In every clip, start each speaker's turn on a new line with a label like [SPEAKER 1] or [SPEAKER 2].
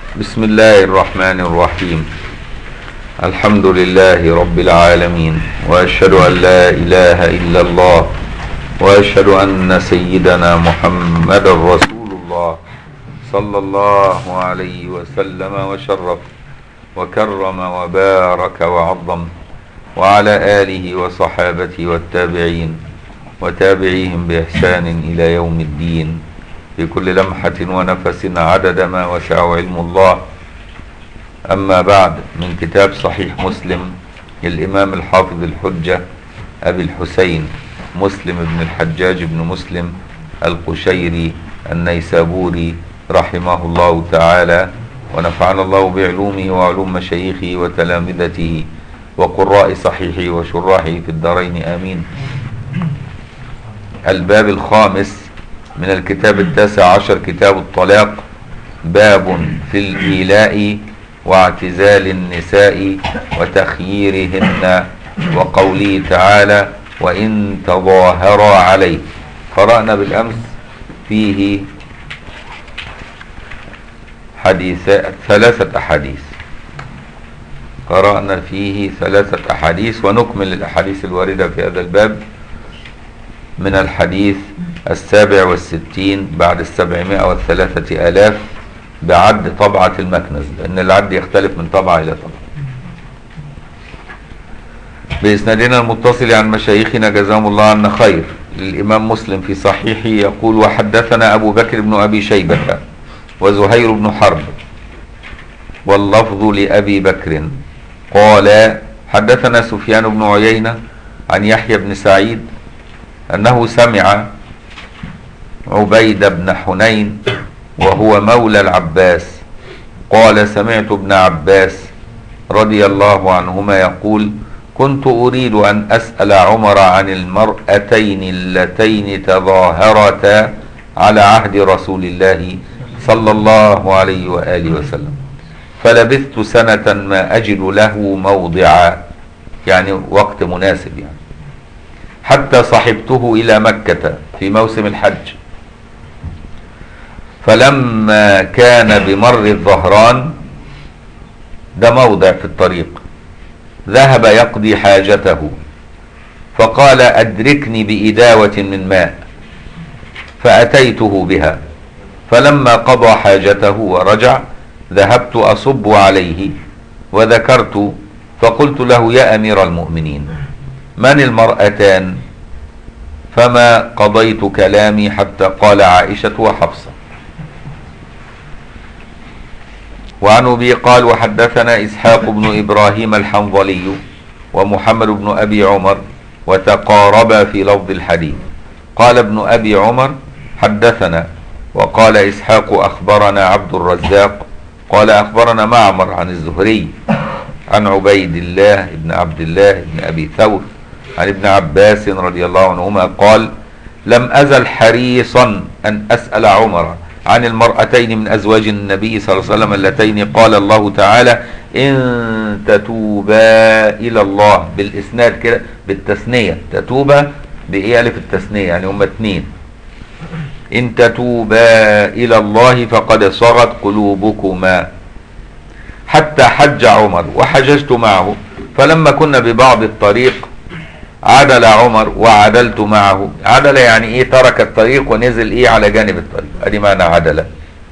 [SPEAKER 1] بسم الله الرحمن الرحيم الحمد لله رب العالمين واشهد ان لا اله الا الله واشهد ان سيدنا محمد رسول الله صلى الله عليه وسلم وشرف وكرم وبارك وعظم وعلى اله وصحابته والتابعين وتابعيهم باحسان الى يوم الدين في كل لمحة ونفس عدد ما وسع علم الله أما بعد من كتاب صحيح مسلم للإمام الحافظ الحجة أبي الحسين مسلم بن الحجاج بن مسلم القشيري النيسابوري رحمه الله تعالى ونفعنا الله بعلومه وعلوم مشايخه وتلامذته وقراء صحيحه وشراحه في الدارين آمين الباب الخامس من الكتاب التاسع عشر كتاب الطلاق باب في الإيلاء واعتزال النساء وتخييرهن وقوله تعالى وإن تظاهرا عليه قرأنا بالأمس فيه حديث ثلاثة أحاديث قرأنا فيه ثلاثة أحاديث ونكمل الأحاديث الواردة في هذا الباب من الحديث السابع والستين بعد السبعمائة والثلاثة آلاف بعد طبعة المكنز لأن العد يختلف من طبعة إلى طبعة بإسنادنا المتصل عن مشايخنا جزاهم الله عنا خير للإمام مسلم في صحيحه يقول وحدثنا أبو بكر بن أبي شيبة وزهير بن حرب واللفظ لأبي بكر قال حدثنا سفيان بن عيينة عن يحيى بن سعيد أنه سمع عبيد بن حنين وهو مولى العباس قال سمعت ابن عباس رضي الله عنهما يقول كنت أريد أن أسأل عمر عن المرأتين اللتين تظاهرتا على عهد رسول الله صلى الله عليه وآله وسلم فلبثت سنة ما أجد له موضعا يعني وقت مناسب يعني حتى صحبته إلى مكة في موسم الحج فلما كان بمر الظهران ده موضع في الطريق ذهب يقضي حاجته فقال أدركني بإداوة من ماء فأتيته بها فلما قضى حاجته ورجع ذهبت أصب عليه وذكرت فقلت له يا أمير المؤمنين من المرأتان فما قضيت كلامي حتى قال عائشة وحفصة وعن أبي قال وحدثنا إسحاق بن إبراهيم الحنظلي ومحمد بن أبي عمر وتقاربا في لفظ الحديث قال ابن أبي عمر حدثنا وقال إسحاق أخبرنا عبد الرزاق قال أخبرنا معمر عن الزهري عن عبيد الله بن عبد الله بن أبي ثور عن ابن عباس رضي الله عنهما قال لم أزل حريصا أن أسأل عمر عن المرأتين من أزواج النبي صلى الله عليه وسلم اللتين قال الله تعالى إن تتوبا إلى الله بالإسناد كده بالتثنية تتوبا بإيه ألف التثنية يعني هم اتنين إن تتوبا إلى الله فقد صغت قلوبكما حتى حج عمر وحججت معه فلما كنا ببعض الطريق عدل عمر وعدلت معه عدل يعني ايه ترك الطريق ونزل ايه على جانب الطريق ادي معنى عدل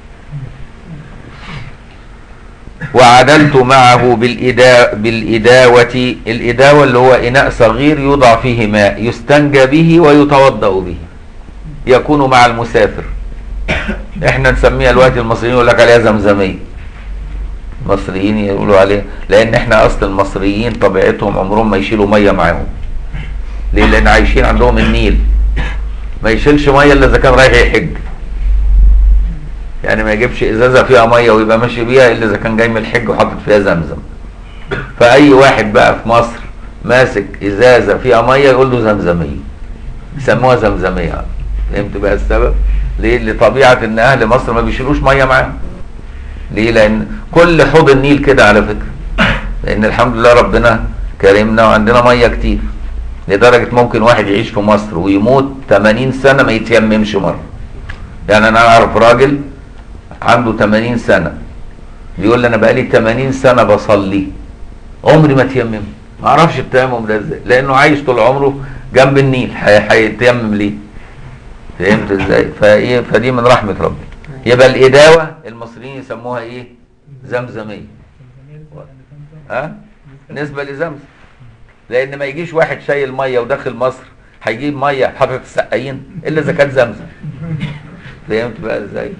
[SPEAKER 1] وعدلت معه بالإدا بالإداوة الإداوة اللي هو إناء صغير يوضع فيه ماء يستنجى به ويتوضأ به يكون مع المسافر احنا نسميها الوقت المصريين يقول لك عليها زمزمية المصريين يقولوا عليها لان احنا اصل المصريين طبيعتهم عمرهم ما يشيلوا ميه معاهم ليه لان عايشين عندهم النيل ما يشيلش ميه الا اذا كان رايح يحج يعني ما يجيبش ازازه فيها ميه ويبقى ماشي بيها الا اذا كان جاي من الحج وحاطط فيها زمزم فاي واحد بقى في مصر ماسك ازازه فيها ميه يقول له زمزميه يسموها زمزميه فهمت بقى السبب ليه لطبيعه ان اهل مصر ما بيشيلوش ميه معاهم ليه لان كل حوض النيل كده على فكره لان الحمد لله ربنا كرمنا وعندنا ميه كتير لدرجه ممكن واحد يعيش في مصر ويموت 80 سنه ما يتيممش مره يعني انا اعرف راجل عنده 80 سنه بيقول لي انا بقالي 80 سنه بصلي عمري ما تيمم ما اعرفش التيمم ده ازاي لانه عايش طول عمره جنب النيل هي- هيتيمم ليه فهمت ازاي فايه فدي من رحمه ربنا يبقى الاداوه المصريين يسموها ايه زمزميه ها نسبه لزمزم لان ما يجيش واحد شايل ميه وداخل مصر هيجيب ميه حضره السقايين الا اذا كانت زمزم فهمت بقى ازاي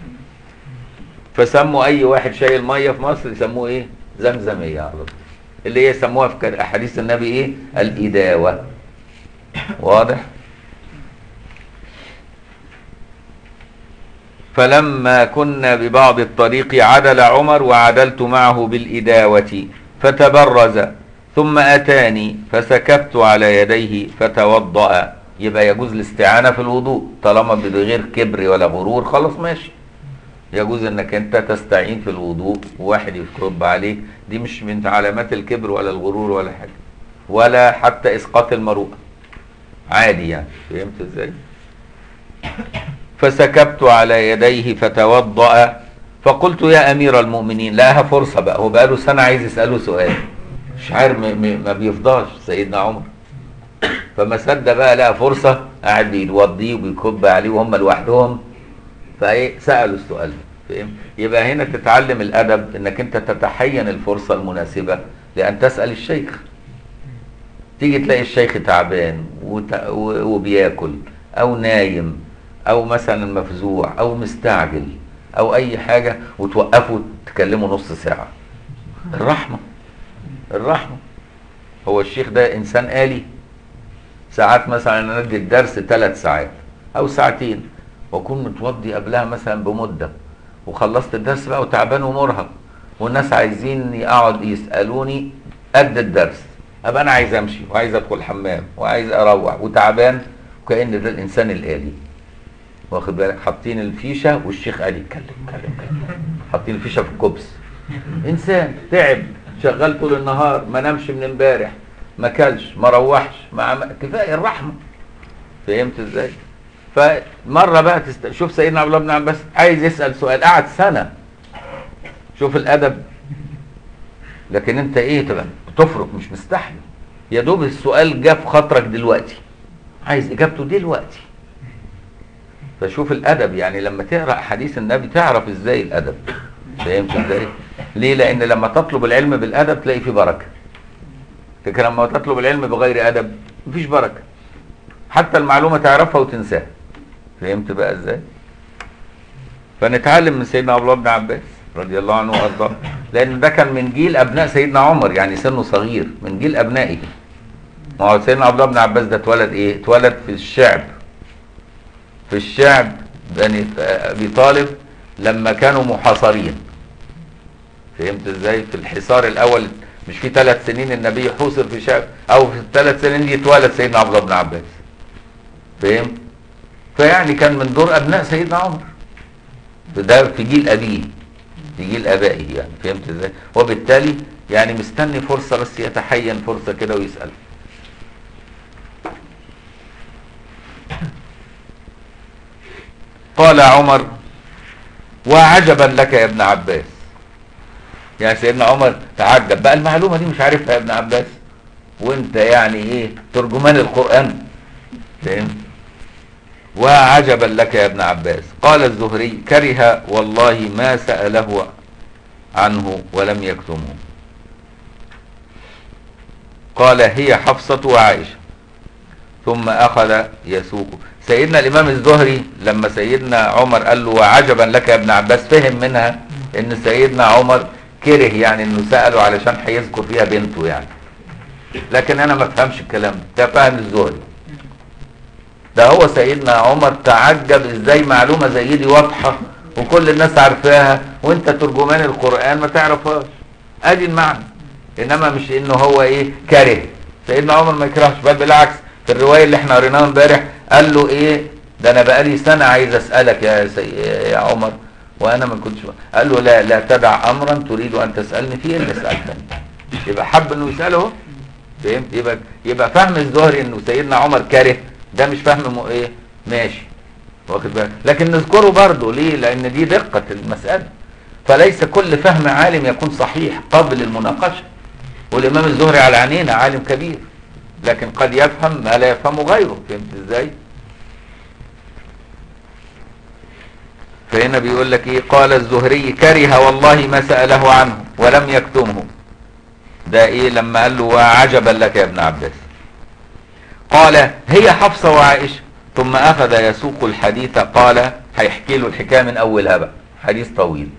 [SPEAKER 1] فسموا اي واحد شايل ميه في مصر يسموه ايه زمزميه على طول اللي هي يسموها في كر- احاديث النبي ايه الاداوه واضح فلما كنا ببعض الطريق عدل عمر وعدلت معه بالإداوة فتبرز ثم أتاني فسكبت على يديه فتوضأ يبقى يجوز الاستعانة في الوضوء طالما بغير كبر ولا غرور خلاص ماشي يجوز انك انت تستعين في الوضوء وواحد يكب عليك دي مش من علامات الكبر ولا الغرور ولا حاجة ولا حتى اسقاط المروءة عادي يعني فهمت ازاي فسكبت على يديه فتوضأ فقلت يا أمير المؤمنين لها فرصة بقى هو بقاله سنة عايز يسأله سؤال مش عارف م- م- ما بيفضاش سيدنا عمر فما صدق بقى لقى فرصة قاعد بيوضيه وبيكب عليه وهم لوحدهم فايه سألوا السؤال فاهم يبقى هنا تتعلم الأدب انك انت تتحين الفرصة المناسبة لأن تسأل الشيخ تيجي تلاقي الشيخ تعبان وت- و- وبياكل او نايم او مثلا مفزوع او مستعجل او اي حاجه وتوقفه تكلمه نص ساعه الرحمه الرحمه هو الشيخ ده انسان آلي ساعات مثلا انا ادي الدرس ثلاث ساعات او ساعتين واكون متوضي قبلها مثلا بمده وخلصت الدرس بقى وتعبان ومرهق والناس عايزين يقعد يسالوني قد الدرس ابقى انا عايز امشي وعايز ادخل الحمام وعايز اروح وتعبان وكأن ده الانسان الآلي واخد بالك حاطين الفيشه والشيخ قال يتكلم اتكلم اتكلم. حاطين الفيشه في الكوبس انسان تعب شغال طول النهار ما نامش من امبارح ما كلش ما روحش ما عم... كفايه الرحمه فهمت ازاي فمره بقى تست... شوف سيدنا عبد الله بن عباس عايز يسال سؤال قعد سنه شوف الادب لكن انت ايه تبقى بتفرق مش مستحي يا دوب السؤال جه في خاطرك دلوقتي عايز اجابته دلوقتي فشوف الادب يعني لما تقرا حديث النبي تعرف ازاي الادب فهمت ازاي ليه لان لما تطلب العلم بالادب تلاقي فيه بركه لكن لما تطلب العلم بغير ادب مفيش بركه حتى المعلومه تعرفها وتنساها فهمت بقى ازاي فنتعلم من سيدنا عبد الله بن عباس رضي الله عنه وارضاه لان ده كان من جيل ابناء سيدنا عمر يعني سنه صغير من جيل ابنائه ما هو سيدنا عبد الله بن عباس ده اتولد ايه اتولد في الشعب في الشعب بني ابي طالب لما كانوا محاصرين فهمت ازاي في الحصار الاول مش في ثلاث سنين النبي حوصر في شعب او في الثلاث سنين دي اتولد سيدنا عبد الله بن عباس فهمت فيعني كان من دور ابناء سيدنا عمر ده في جيل ابيه في جيل ابائه يعني فهمت ازاي وبالتالي يعني مستني فرصه بس يتحين فرصه كده ويسال قال عمر وعجبا لك يا ابن عباس يعني سيدنا عمر تعجب بقى المعلومه دي مش عارفها يا ابن عباس وانت يعني ايه ترجمان القران فهمت وعجبا لك يا ابن عباس قال الزهري كره والله ما سأله عنه ولم يكتمه قال هي حفصة وعائشة ثم أخذ يسوق سيدنا الإمام الزهري لما سيدنا عمر قال له وعجبا لك يا ابن عباس فهم منها إن سيدنا عمر كره يعني إنه سأله علشان هيذكر فيها بنته يعني لكن أنا ما فهمش الكلام ده ده فهم الزهري ده هو سيدنا عمر تعجب ازاي معلومة زي دي واضحة وكل الناس عارفاها وانت ترجمان القرآن ما تعرفهاش ادي المعنى انما مش انه هو ايه كاره سيدنا عمر ما يكرهش بل بالعكس في الرواية اللي احنا قريناها امبارح قال له ايه ده انا بقالي سنة عايز اسألك يا سي... يا عمر وانا ما كنتش قال له لا لا تدع امرا تريد ان تسألني فيه الا سألتني يبقى حب انه يسأله اهو. فهمت يبقى يبقى فهم الزهري انه سيدنا عمر كاره ده مش فهم م... ايه ماشي واخد بالك لكن نذكره برضه ليه لان دي دقة المسألة فليس كل فهم عالم يكون صحيح قابل للمناقشه والامام الزهري على عينينا عالم كبير لكن قد يفهم ما لا يفهمه غيره فهمت ازاي فهنا بيقول لك ايه قال الزهري كره والله ما سأله عنه ولم يكتمه ده ايه لما قال له وعجبا لك يا ابن عباس قال هي حفصة وعائشة ثم اخذ يسوق الحديث قال هيحكي له الحكاية من اولها بقى حديث طويل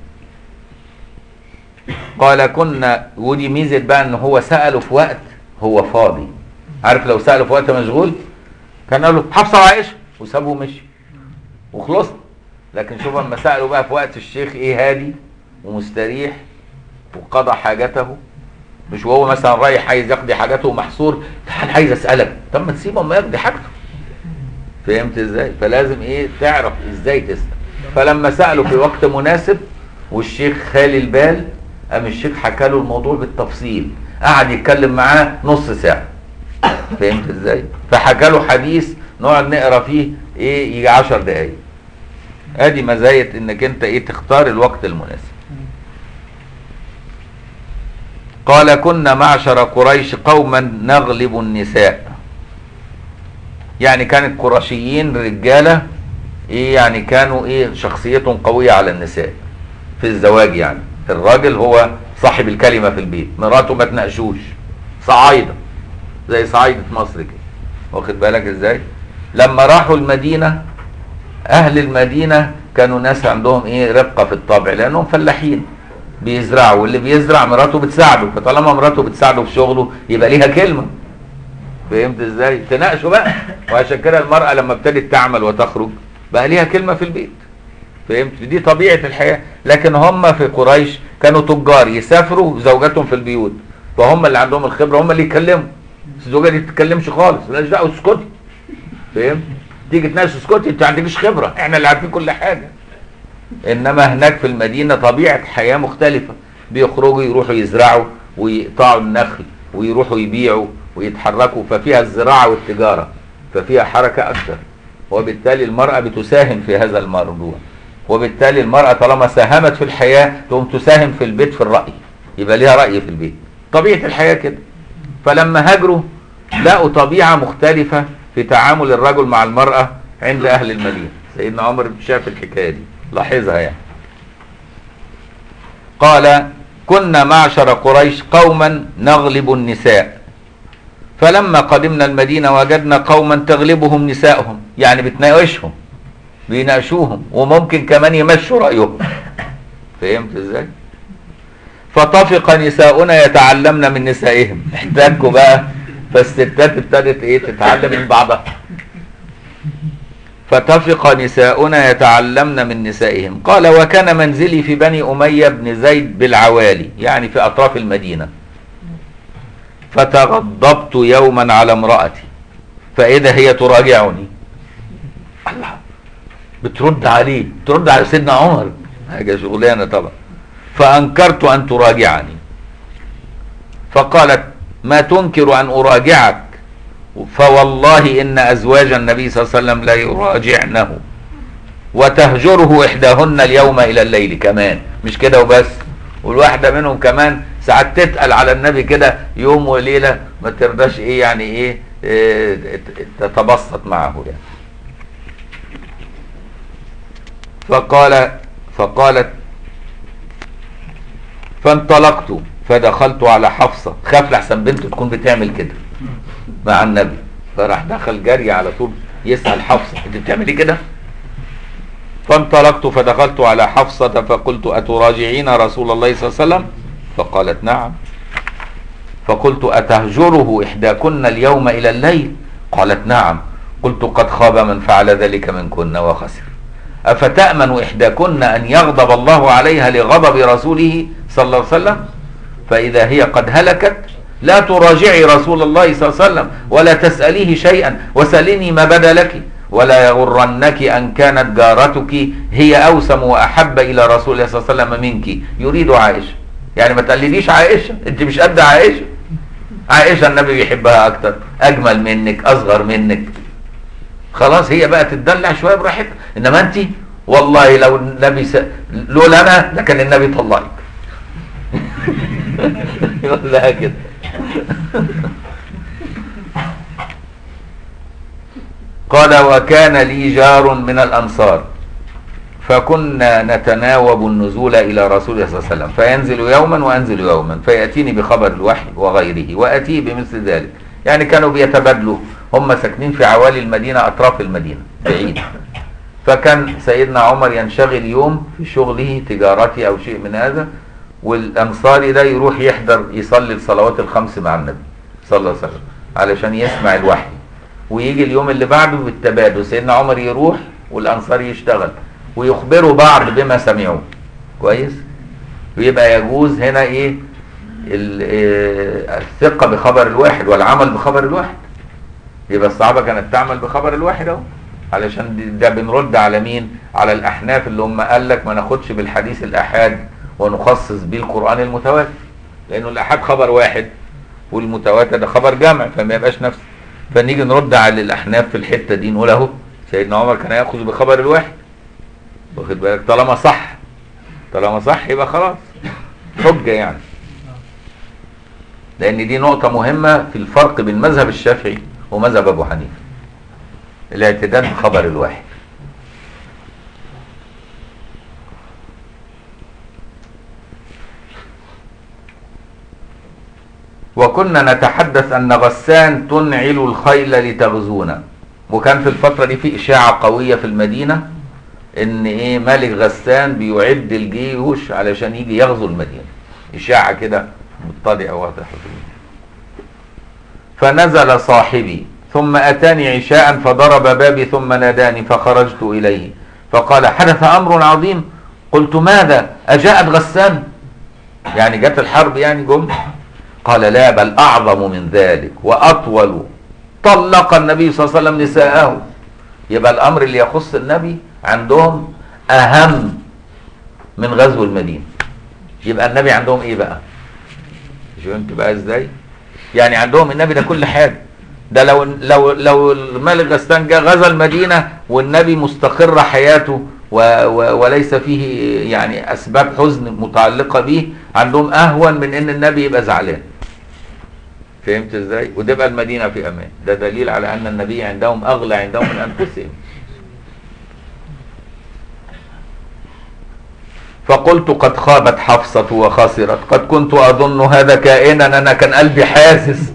[SPEAKER 1] قال كنا ودي ميزة بقى ان هو سأله في وقت هو فاضي عارف لو سأله في وقت مشغول كان قال له حفصة وعائشة وسابه ومشي وخلصت لكن شوف اما سأله بقى في وقت الشيخ ايه هادي ومستريح وقضى حاجته مش وهو مثلا رايح عايز يقضي حاجته ومحصور تعال عايز اسالك طب ما تسيبه اما يقضي حاجته فهمت ازاي فلازم ايه تعرف ازاي تسال فلما ساله في وقت مناسب والشيخ خالي البال قام الشيخ حكى له الموضوع بالتفصيل قعد يتكلم معاه نص ساعه فهمت ازاي فحكى له حديث نقعد نقرا فيه ايه يجي 10 دقايق ادي مزايا انك انت ايه تختار الوقت المناسب قال كنا معشر قريش قوما نغلب النساء يعني كانت قرشيين رجاله ايه يعني كانوا ايه شخصيتهم قويه على النساء في الزواج يعني الراجل هو صاحب الكلمه في البيت مراته ما تناقشوش صعايده زي صعايده مصر كده واخد بالك ازاي لما راحوا المدينه اهل المدينه كانوا ناس عندهم ايه رقه في الطبع لانهم فلاحين بيزرعوا واللي بيزرع مراته بتساعده فطالما مراته بتساعده في شغله يبقى ليها كلمه فهمت ازاي تناقشوا بقى وعشان كده المراه لما ابتدت تعمل وتخرج بقى ليها كلمه في البيت فهمت دي طبيعه الحياه لكن هم في قريش كانوا تجار يسافروا زوجاتهم في البيوت فهم اللي عندهم الخبره هم اللي يتكلموا الزوجه دي تتكلمش خالص مالهاش دعوه اسكتي فهمت تيجي تناقش اسكتي انت ما عندكش خبره احنا اللي عارفين كل حاجه انما هناك في المدينه طبيعه حياه مختلفه بيخرجوا يروحوا يزرعوا ويقطعوا النخل ويروحوا يبيعوا ويتحركوا ففيها الزراعه والتجاره ففيها حركه اكثر وبالتالي المراه بتساهم في هذا الموضوع وبالتالي المراه طالما ساهمت في الحياه تقوم تساهم في البيت في الراي يبقى ليها راي في البيت طبيعه الحياه كده فلما هاجروا لقوا طبيعه مختلفه في تعامل الرجل مع المراه عند اهل المدينه سيدنا عمر شاف الحكايه دي لاحظها يعني قال كنا معشر قريش قوما نغلب النساء فلما قدمنا المدينة وجدنا قوما تغلبهم نسائهم يعني بتناقشهم بيناقشوهم وممكن كمان يمشوا رأيهم فهمت ازاي فطفق نساؤنا يتعلمن من نسائهم احتاجوا بقى فالستات ابتدت ايه تتعلم من بعضها فتفق نساؤنا يتعلمن من نسائهم قال وكان منزلي في بني أمية بن زيد بالعوالي يعني في أطراف المدينة فتغضبت يوما على امرأتي فإذا هي تراجعني الله بترد عليه ترد على سيدنا عمر حاجة شغلانة طبعا فأنكرت أن تراجعني فقالت ما تنكر أن أراجعك فوالله إن أزواج النبي صلى الله عليه وسلم لا يراجعنه وتهجره إحداهن اليوم إلى الليل كمان مش كده وبس والواحدة منهم كمان ساعات تتقل على النبي كده يوم وليلة ما ترضاش إيه يعني إيه, إيه تتبسط معه يعني فقال فقالت فانطلقت فدخلت على حفصة خاف لحسن بنته تكون بتعمل كده مع النبي فراح دخل جري على طول يسأل حفصة انت بتعملي كده فانطلقت فدخلت على حفصة فقلت أتراجعين رسول الله صلى الله عليه وسلم فقالت نعم فقلت أتهجره إحداكن اليوم إلى الليل قالت نعم قلت قد خاب من فعل ذلك منكن وخسر أفتأمن إحداكن أن يغضب الله عليها لغضب رسوله صلى الله عليه وسلم فإذا هي قد هلكت لا تراجعي رسول الله صلى الله عليه وسلم ولا تسأليه شيئا وسلني ما بدا لك ولا يغرنك أن كانت جارتك هي أوسم وأحب إلى رسول الله صلى الله عليه وسلم منك يريد عائشة يعني ما تقلديش عائشة انت مش قد عائشة عائشة النبي بيحبها أكتر أجمل منك أصغر منك خلاص هي بقى تتدلع شوية براحتها إنما أنت والله لو النبي س... لولا انا لكان النبي طلقك يقول لها كده قال وكان لي جار من الانصار فكنا نتناوب النزول الى رسول الله صلى الله عليه وسلم فينزل يوما وانزل يوما فياتيني بخبر الوحي وغيره واتيه بمثل ذلك يعني كانوا بيتبادلوا هم ساكنين في عوالي المدينه اطراف المدينه بعيد فكان سيدنا عمر ينشغل يوم في شغله تجارته او شيء من هذا والانصاري ده يروح يحضر يصلي الصلوات الخمس مع النبي صلى الله عليه وسلم علشان يسمع الوحي ويجي اليوم اللي بعده بالتبادل سيدنا عمر يروح والانصاري يشتغل ويخبروا بعض بما سمعوا كويس ويبقى يجوز هنا ايه ال- إيه، الثقه بخبر الواحد والعمل بخبر الواحد يبقى الصحابه كانت تعمل بخبر الواحد اهو علشان دي- ده بنرد على مين على الاحناف اللي هم قال لك ما ناخدش بالحديث الاحاد ونخصص بيه القران المتواتر لانه الاحاد خبر واحد والمتواتر ده خبر جمع فما يبقاش نفس فنيجي نرد على الاحناف في الحته دي نقول اهو سيدنا عمر كان ياخذ بخبر الواحد واخد بالك طالما صح طالما صح يبقى خلاص حجه يعني لان دي نقطه مهمه في الفرق بين مذهب الشافعي ومذهب ابو حنيفه الاعتداد بخبر الواحد وكنا نتحدث ان غسان تنعل الخيل لتغزونا وكان في الفتره دي في اشاعه قويه في المدينه ان ايه ملك غسان بيعد الجيوش علشان يجي يغزو المدينه اشاعه كده مطلعه واضحه في المدينة. فنزل صاحبي ثم اتاني عشاء فضرب بابي ثم ناداني فخرجت اليه فقال حدث امر عظيم قلت ماذا اجاءت غسان يعني جت الحرب يعني جم قال لا بل اعظم من ذلك واطول طلق النبي صلى الله عليه وسلم نساءه يبقى الامر اللي يخص النبي عندهم اهم من غزو المدينه يبقى النبي عندهم ايه بقى شوف انت بقى ازاي يعني عندهم النبي ده كل حاجه ده لو لو لو الملك غسان جه غزا المدينه والنبي مستقر حياته و و وليس فيه يعني اسباب حزن متعلقه به عندهم اهون من ان النبي يبقى زعلان فهمت ازاي وتبقى المدينه في امان ده دليل على ان النبي عندهم اغلى عندهم من انفسهم فقلت قد خابت حفصة وخسرت قد كنت أظن هذا كائنا أنا كان قلبي حاسس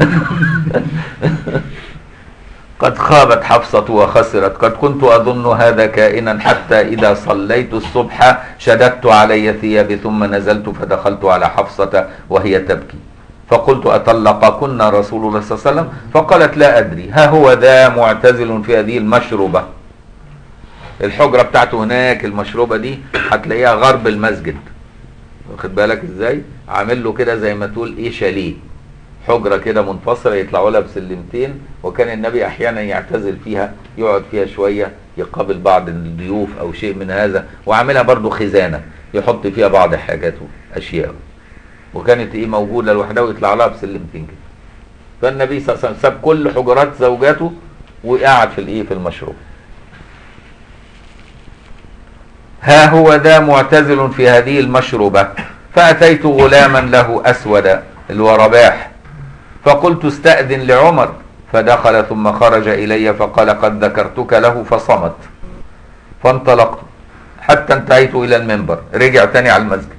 [SPEAKER 1] قد خابت حفصة وخسرت قد كنت أظن هذا كائنا حتى إذا صليت الصبح شددت علي ثيابي ثم نزلت فدخلت على حفصة وهي تبكي فقلت أطلقكن رسول الله صلى الله عليه وسلم فقالت لا أدري ها هو ذا معتزل في هذه المشربة الحجرة بتاعته هناك المشروبة دي هتلاقيها غرب المسجد واخد بالك ازاي عامل له كده زي ما تقول ايه شاليه حجرة كده منفصلة يطلعوا لها بسلمتين وكان النبي احيانا يعتزل فيها يقعد فيها شوية يقابل بعض الضيوف او شيء من هذا وعاملها برضو خزانة يحط فيها بعض حاجاته اشياء وكانت ايه موجودة لوحدها ويطلع لها بسلمتين كده فالنبي صلى الله عليه وسلم ساب كل حجرات زوجاته وقعد في الايه في المشروب ها هو ذا معتزل في هذه المشروبة فأتيت غلاما له أسود اللي هو رباح فقلت استأذن لعمر فدخل ثم خرج إلي فقال قد ذكرتك له فصمت فانطلقت حتى انتهيت إلى المنبر رجع تاني على المسجد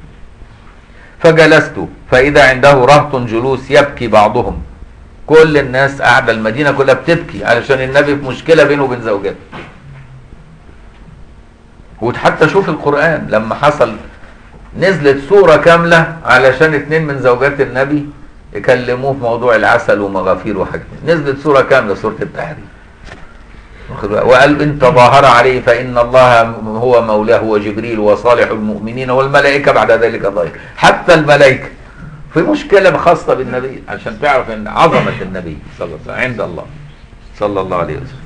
[SPEAKER 1] فجلست فإذا عنده رهط جلوس يبكي بعضهم كل الناس قاعدة المدينة كلها بتبكي علشان النبي في مشكلة بينه وبين زوجته وحتى شوف القرآن لما حصل نزلت سورة كاملة علشان اتنين من زوجات النبي يكلموه في موضوع العسل ومغافير وحاجات نزلت سورة كاملة سورة التحريم واخد بالك؟ وقال ان تظاهر عليه فان الله هو مولاه وجبريل وصالح المؤمنين والملائكه بعد ذلك ظاهر حتى الملائكه في مشكله خاصه بالنبي عشان تعرف ان عظمه النبي صلى الله عليه وسلم عند الله صلى الله عليه وسلم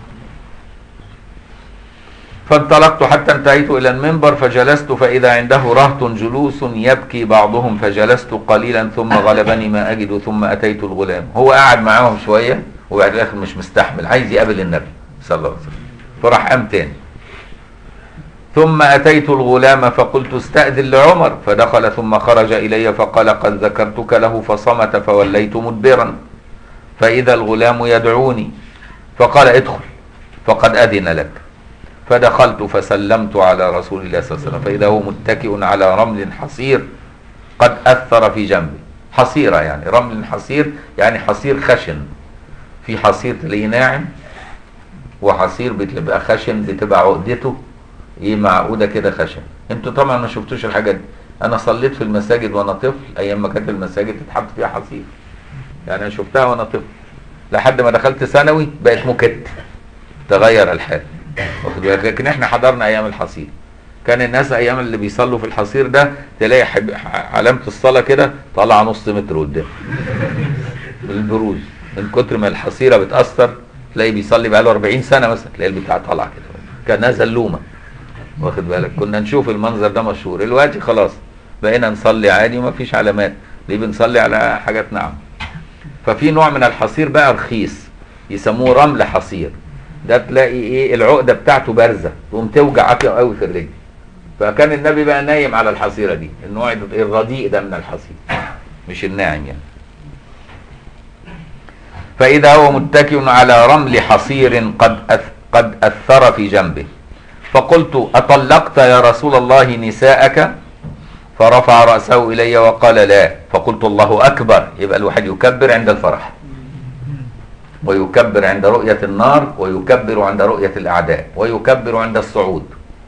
[SPEAKER 1] فانطلقت حتى انتهيت الى المنبر فجلست فاذا عنده رهط جلوس يبكي بعضهم فجلست قليلا ثم غلبني ما اجد ثم اتيت الغلام هو قاعد معاهم شويه وبعد الاخر مش مستحمل عايز يقابل النبي صلى الله عليه وسلم فراح قام تاني ثم أتيت الغلام فقلت استأذن لعمر فدخل ثم خرج إلي فقال قد ذكرتك له فصمت فوليت مدبرا فإذا الغلام يدعوني فقال ادخل فقد أذن لك فدخلت فسلمت على رسول الله صلى الله عليه وسلم فإذا هو متكئ على رمل حصير قد أثر في جنبي حصيرة يعني رمل حصير يعني حصير خشن في حصير تلاقيه ناعم وحصير بتبقى خشن بتبقى عقدته ايه معقوده كده خشن انتوا طبعا ما شفتوش الحاجات دي انا صليت في المساجد وانا طفل ايام ما كانت المساجد تتحط فيها حصير يعني انا شفتها وانا طفل لحد ما دخلت ثانوي بقت مكت تغير الحال واخد بالك لكن احنا حضرنا ايام الحصير كان الناس ايام اللي بيصلوا في الحصير ده تلاقي حب... علامه الصلاه كده طالعه نص متر قدام بالبروز من كتر ما الحصيره بتاثر تلاقي بيصلي بقاله 40 سنه مثلا تلاقي البتاع طالعه كده كانها زلومه واخد بالك كنا نشوف المنظر ده مشهور دلوقتي خلاص بقينا نصلي عادي وما فيش علامات ليه بنصلي على حاجات ناعمه ففي نوع من الحصير بقى رخيص يسموه رمل حصير ده تلاقي ايه العقده بتاعته بارزه تقوم توجعك قوي في الرجل فكان النبي بقى نايم على الحصيره دي النوع الرديء ده من الحصير مش الناعم يعني فإذا هو متكئ على رمل حصير قد أث قد أثر في جنبه فقلت أطلقت يا رسول الله نساءك فرفع رأسه إلي وقال لا فقلت الله أكبر يبقى الواحد يكبر عند الفرح ويكبر عند رؤية النار ويكبر عند رؤية الأعداء ويكبر عند الصعود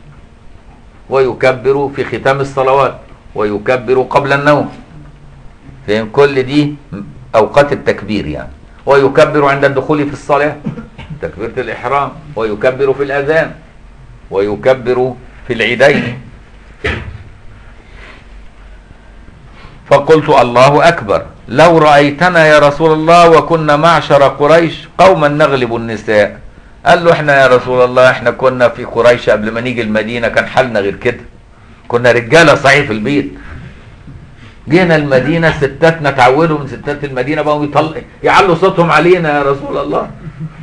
[SPEAKER 1] ويكبر في ختام الصلوات ويكبر قبل النوم فهم كل دي أوقات التكبير يعني ويكبر عند الدخول في الصلاة تكبيرة الإحرام ويكبر في الأذان ويكبر في العيدين فقلت الله أكبر لو رأيتنا يا رسول الله وكنا معشر قريش قوما نغلب النساء قال له احنا يا رسول الله احنا كنا في قريش قبل ما نيجي المدينة كان حالنا غير كده كنا رجالة صحيح في البيت جينا المدينة ستاتنا اتعودوا من ستات المدينة بقوا يطلع يعلوا صوتهم علينا يا رسول الله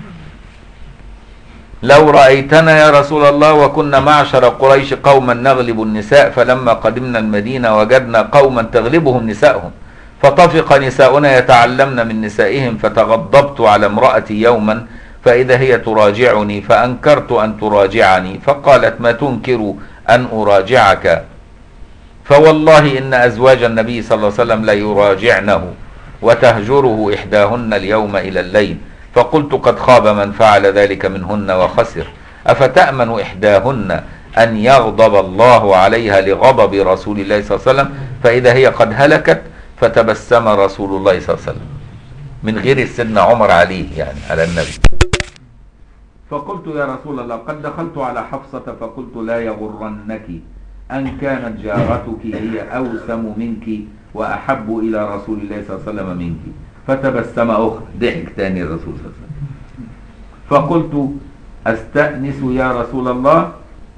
[SPEAKER 1] لو رأيتنا يا رسول الله وكنا معشر قريش قوما نغلب النساء فلما قدمنا المدينة وجدنا قوما تغلبهم نسائهم فطفق نساؤنا يتعلمن من نسائهم فتغضبت على امرأتي يوما فإذا هي تراجعني فأنكرت أن تراجعني فقالت ما تنكر أن أراجعك فوالله إن أزواج النبي صلى الله عليه وسلم ليراجعنه وتهجره إحداهن اليوم إلى الليل فقلت قد خاب من فعل ذلك منهن وخسر أفتأمن إحداهن أن يغضب الله عليها لغضب رسول الله صلى الله عليه وسلم فإذا هي قد هلكت فتبسم رسول الله صلى الله عليه وسلم من غير سيدنا عمر عليه يعني على النبي فقلت يا رسول الله قد دخلت على حفصة فقلت لا يغرنك أن كانت جارتك هي أوسم منك وأحب إلى رسول الله صلى الله عليه وسلم منك فتبسم أخرى ضحك تاني الرسول صلى الله عليه وسلم فقلت أستأنس يا رسول الله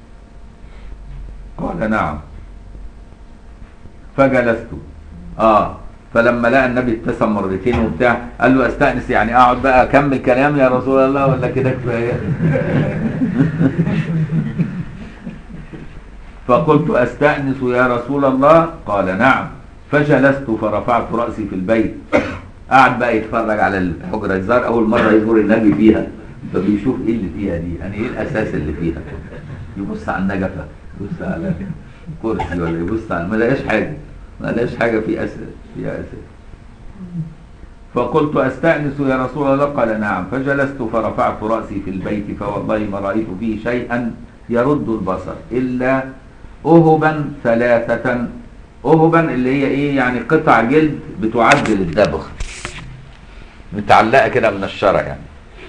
[SPEAKER 1] قال نعم فجلست اه فلما لقى النبي ابتسم مرتين وبتاع قال له استأنس يعني اقعد بقى اكمل كلام يا رسول الله ولا كده كفايه فقلت استأنس يا رسول الله قال نعم فجلست فرفعت رأسي في البيت قعد بقى يتفرج على الحجرة الزار أول مرة يزور النبي فيها فبيشوف إيه اللي فيها دي يعني إيه الأساس اللي فيها يبص على النجفة يبص على كرسي ولا يبص على ما لقاش حاجة ما لقاش حاجة في أساس فيها أساس فقلت أستأنس يا رسول الله قال نعم فجلست فرفعت رأسي في البيت فوالله ما رأيت فيه شيئا يرد البصر إلا أهبا ثلاثة أهبا اللي هي إيه يعني قطع جلد بتعدل الدبغ متعلقة كده من الشرع يعني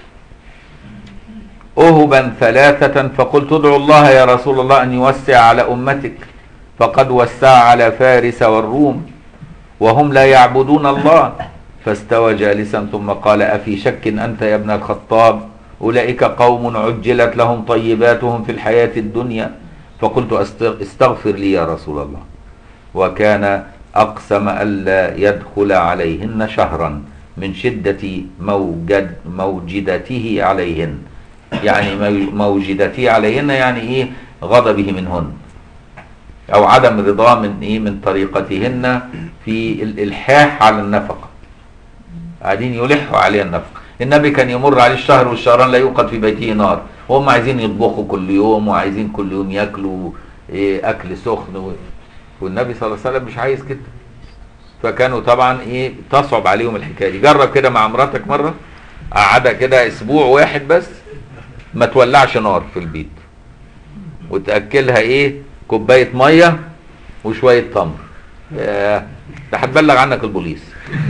[SPEAKER 1] أهبا ثلاثة فقلت ادعو الله يا رسول الله أن يوسع على أمتك فقد وسع على فارس والروم وهم لا يعبدون الله فاستوى جالسا ثم قال أفي شك أنت يا ابن الخطاب أولئك قوم عجلت لهم طيباتهم في الحياة الدنيا فقلت استغفر لي يا رسول الله وكان أقسم ألا يدخل عليهن شهرا من شدة موجد موجدته عليهن يعني موجدته عليهن يعني إيه غضبه منهن او عدم رضاه من ايه من طريقتهن في الالحاح على النفقه قاعدين يلحوا عليها النفقه النبي كان يمر عليه الشهر والشهران لا يوقد في بيته نار وهم عايزين يطبخوا كل يوم وعايزين كل يوم ياكلوا إيه اكل سخن و... والنبي صلى الله عليه وسلم مش عايز كده فكانوا طبعا ايه تصعب عليهم الحكايه دي جرب كده مع مراتك مره قعدها كده اسبوع واحد بس ما تولعش نار في البيت وتاكلها ايه كوبايه ميه وشويه تمر ياه، ده هتبلغ عنك البوليس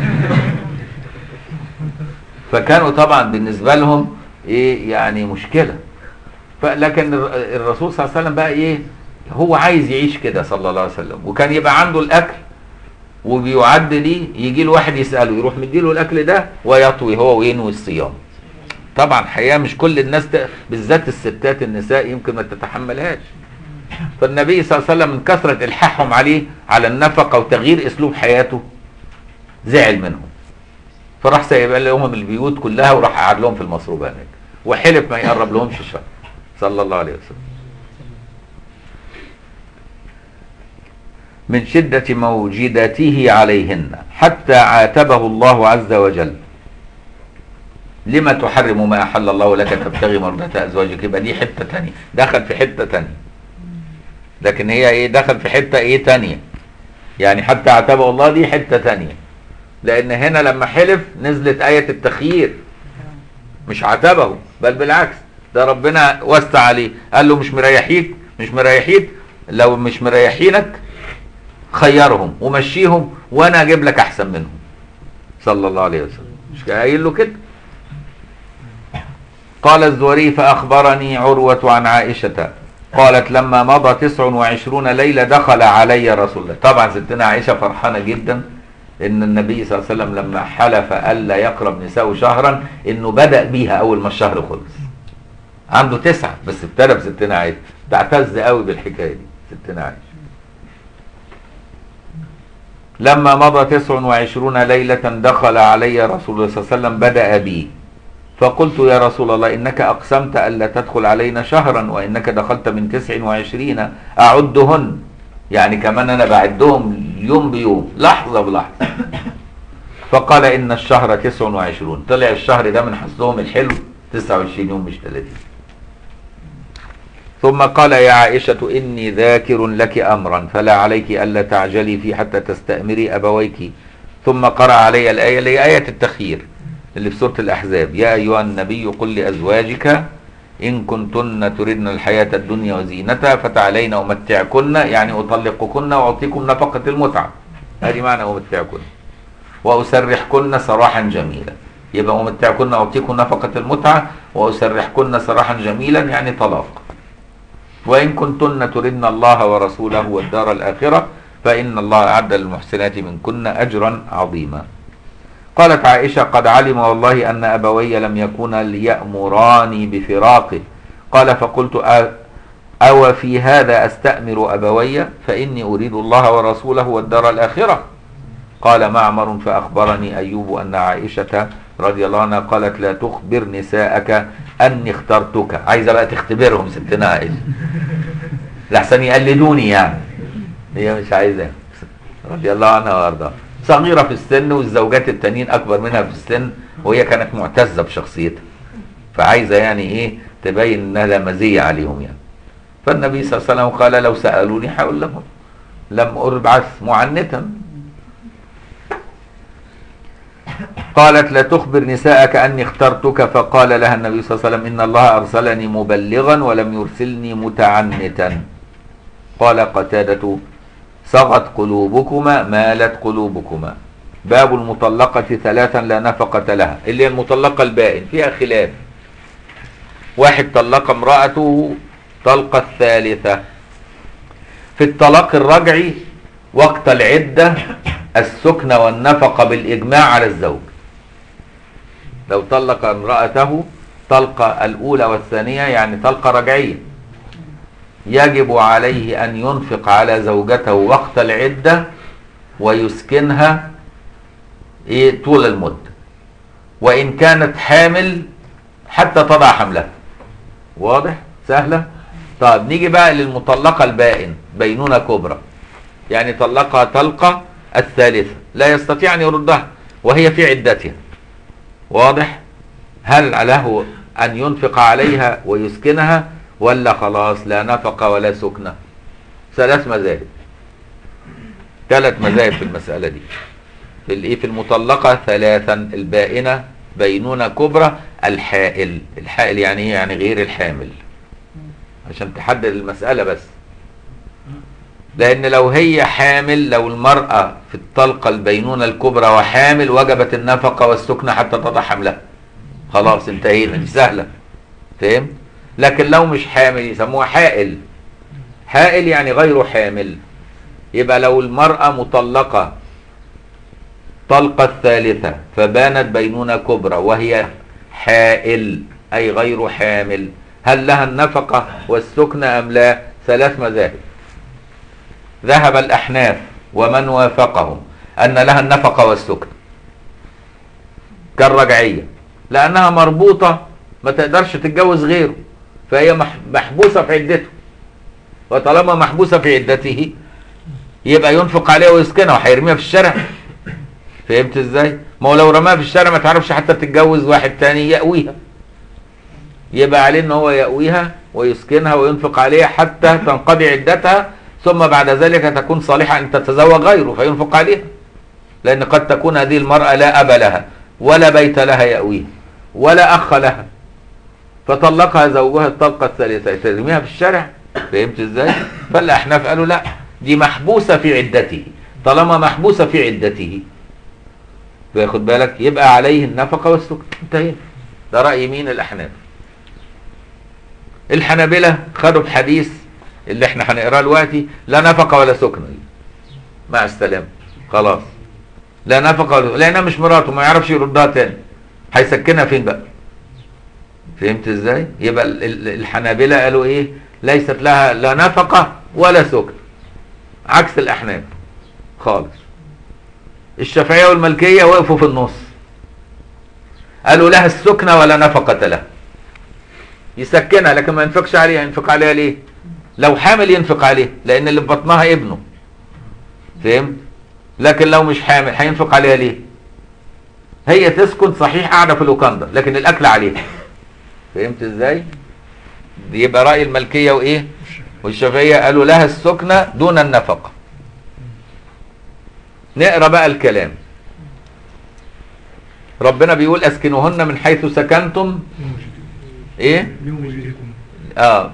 [SPEAKER 1] فكانوا طبعا بالنسبه لهم ايه يعني مشكله فلكن الر- الرسول صلى الله عليه وسلم بقى ايه هو عايز يعيش كده صلى الله عليه وسلم وكان يبقى عنده الاكل وبيعد ليه يجي له واحد يساله يروح مديله الاكل ده ويطوي هو وينوي الصيام طبعا حقيقه مش كل الناس ت... بالذات الستات النساء يمكن ما تتحملهاش فالنبي صلى الله عليه وسلم من كثره الحاحهم عليه على النفقه وتغيير اسلوب حياته زعل منهم فراح سايب لهم البيوت كلها وراح قعد لهم في المصروبه هناك وحلف ما يقرب لهمش شهر صلى الله عليه وسلم من شدة موجدته عليهن حتى عاتبه الله عز وجل لما تحرم ما أحل الله لك تبتغي مرضات أزواجك يبقى دي حتة تانية دخل في حتة تانية لكن هي ايه دخل في حتة ايه تانية يعني حتى عاتبه الله دي حتة تانية لأن هنا لما حلف نزلت آية التخيير مش عاتبه بل بالعكس ده ربنا وسع عليه قال له مش مريحيك مش مريحيك لو مش مريحينك خيرهم ومشيهم وانا اجيب لك احسن منهم صلى الله عليه وسلم مش قايل له كده قال الزهري فأخبرني عروة عن عائشة قالت لما مضى تسع وعشرون ليلة دخل علي رسول الله طبعا ستنا عائشة فرحانة جدا ان النبي صلى الله عليه وسلم لما حلف ألا يقرب نساء شهرا انه بدأ بيها اول ما الشهر خلص عنده تسعة بس ابتدى بستنا عائشة تعتز قوي بالحكاية دي ستنا عائشة لما مضى تسع وعشرون ليلة دخل علي رسول الله صلى الله عليه وسلم بدأ بي فقلت يا رسول الله إنك أقسمت ألا تدخل علينا شهرا وإنك دخلت من تسع وعشرين أعدهن يعني كمان أنا بعدهم يوم بيوم لحظة بلحظة فقال إن الشهر تسع وعشرون طلع الشهر ده من حظهم الحلو تسعة وعشرين يوم مش 30 ثم قال يا عائشة إني ذاكر لك أمرا فلا عليك ألا تعجلي فيه حتى تستأمري أبويك ثم قرأ علي الآية اللي هي آية التخيير اللي في سورة الأحزاب يا أيها النبي قل لأزواجك إن كنتن تردن الحياة الدنيا وزينتها فتعالين أمتعكن يعني أطلقكن وأعطيكم نفقة المتعة هذه معنى أمتعكن وأسرحكن سراحا جميلا يبقى أمتعكن وأعطيكم نفقة المتعة وأسرحكن سراحا جميلا يعني طلاق وإن كنتن تردن الله ورسوله والدار الآخرة فإن الله أعد للمحسنات منكن أجرا عظيما قالت عائشة قد علم والله أن أبوي لم يكونا ليأمراني بفراقه قال فقلت أ- أو في هذا أستأمر أبوي فإني أريد الله ورسوله والدار الآخرة قال معمر فأخبرني أيوب أن عائشة رضي الله عنها قالت لا تخبر نساءك أني اخترتك عايزة بقى تختبرهم ستنا عائشة لحسن يقلدوني يعني هي مش عايزة رضي الله عنها وارضاها صغيرة في السن والزوجات التانيين أكبر منها في السن وهي كانت معتزة بشخصيتها فعايزة يعني إيه تبين إنها لا مزية عليهم يعني فالنبي صلى الله عليه وسلم قال لو سألوني هقول لهم لم أبعث معنتا قالت لا تخبر نساءك أني اخترتك فقال لها النبي صلى الله عليه وسلم إن الله أرسلني مبلغا ولم يرسلني متعنتا قال قتادة صغت قلوبكما مالت قلوبكما باب المطلقة ثلاثا لا نفقة لها اللي هي المطلقة البائن فيها خلاف واحد طلق امرأته طلقة الثالثة في الطلاق الرجعي وقت العدة السكن والنفقة بالإجماع على الزوج لو طلق امرأته طلقة الأولى والثانية يعني طلقة رجعية يجب عليه أن ينفق على زوجته وقت العدة ويسكنها إيه طول المدة وإن كانت حامل حتى تضع حملها واضح سهلة طيب نيجي بقى للمطلقة البائن بينونة كبرى يعني طلقها طلقة الثالثة لا يستطيع أن يردها وهي في عدتها واضح هل له أن ينفق عليها ويسكنها ولا خلاص لا نفقة ولا سكنة ثلاث مذاهب ثلاث مذاهب في المسألة دي في الايه في المطلقة ثلاثا البائنة بينونة كبرى الحائل الحائل يعني ايه يعني غير الحامل عشان تحدد المسألة بس لأن لو هي حامل لو المرأة في الطلقة البينونة الكبرى وحامل وجبت النفقة والسكنة حتى تضع حملها خلاص انتهينا دي سهلة فهم لكن لو مش حامل يسموها حائل حائل يعني غير حامل يبقى لو المرأة مطلقة طلقة الثالثة فبانت بينونة كبرى وهي حائل أي غير حامل هل لها النفقة والسكن أم لا ثلاث مذاهب ذهب الأحناف ومن وافقهم أن لها النفقة والسكن كالرجعية لأنها مربوطة ما تقدرش تتجوز غيره فهي مح- محبوسة في عدته وطالما محبوسة في عدته يبقى ينفق عليها ويسكنها وهيرميها في الشارع فهمت ازاي؟ ما هو لو رماها في الشارع ما تعرفش حتى تتجوز واحد تاني يأويها يبقى عليه ان هو يأويها ويسكنها وينفق عليها حتى تنقضي عدتها ثم بعد ذلك تكون صالحة ان تتزوج غيره فينفق عليها لان قد تكون هذه المرأة لا أب لها ولا بيت لها يأويها ولا أخ لها فطلقها زوجها الطلقة الثالثة ترميها في الشارع فهمت ازاي؟ فالأحناف قالوا لا دي محبوسة في عدته طالما محبوسة في عدته بياخد بالك يبقى عليه النفقة والسكن انتهينا ده رأي مين الأحناف الحنابلة خدوا بحديث اللي احنا هنقراه دلوقتي لا نفقة ولا سكن مع السلامة خلاص لا نفقة ولا لأنها مش مراته ما يعرفش يردها تاني هيسكنها فين بقى فهمت ازاي يبقى ال- ال- الحنابلة قالوا ايه ليست لها لا نفقة ولا سكن عكس الأحناف خالص الشافعية والملكية وقفوا في النص قالوا لها السكنة ولا نفقة لها يسكنها لكن ما ينفقش عليها ينفق عليها ليه لو حامل ينفق عليه لان اللي في بطنها ابنه فهمت لكن لو مش حامل هينفق عليها ليه هي تسكن صحيح قاعده في اللوكاندا لكن الاكل عليها فهمت ازاي يبقى راي الملكيه وايه والشافعيه قالوا لها السكنه دون النفقه نقرا بقى الكلام ربنا بيقول اسكنوهن من حيث سكنتم ايه
[SPEAKER 2] لوجدكم
[SPEAKER 1] اه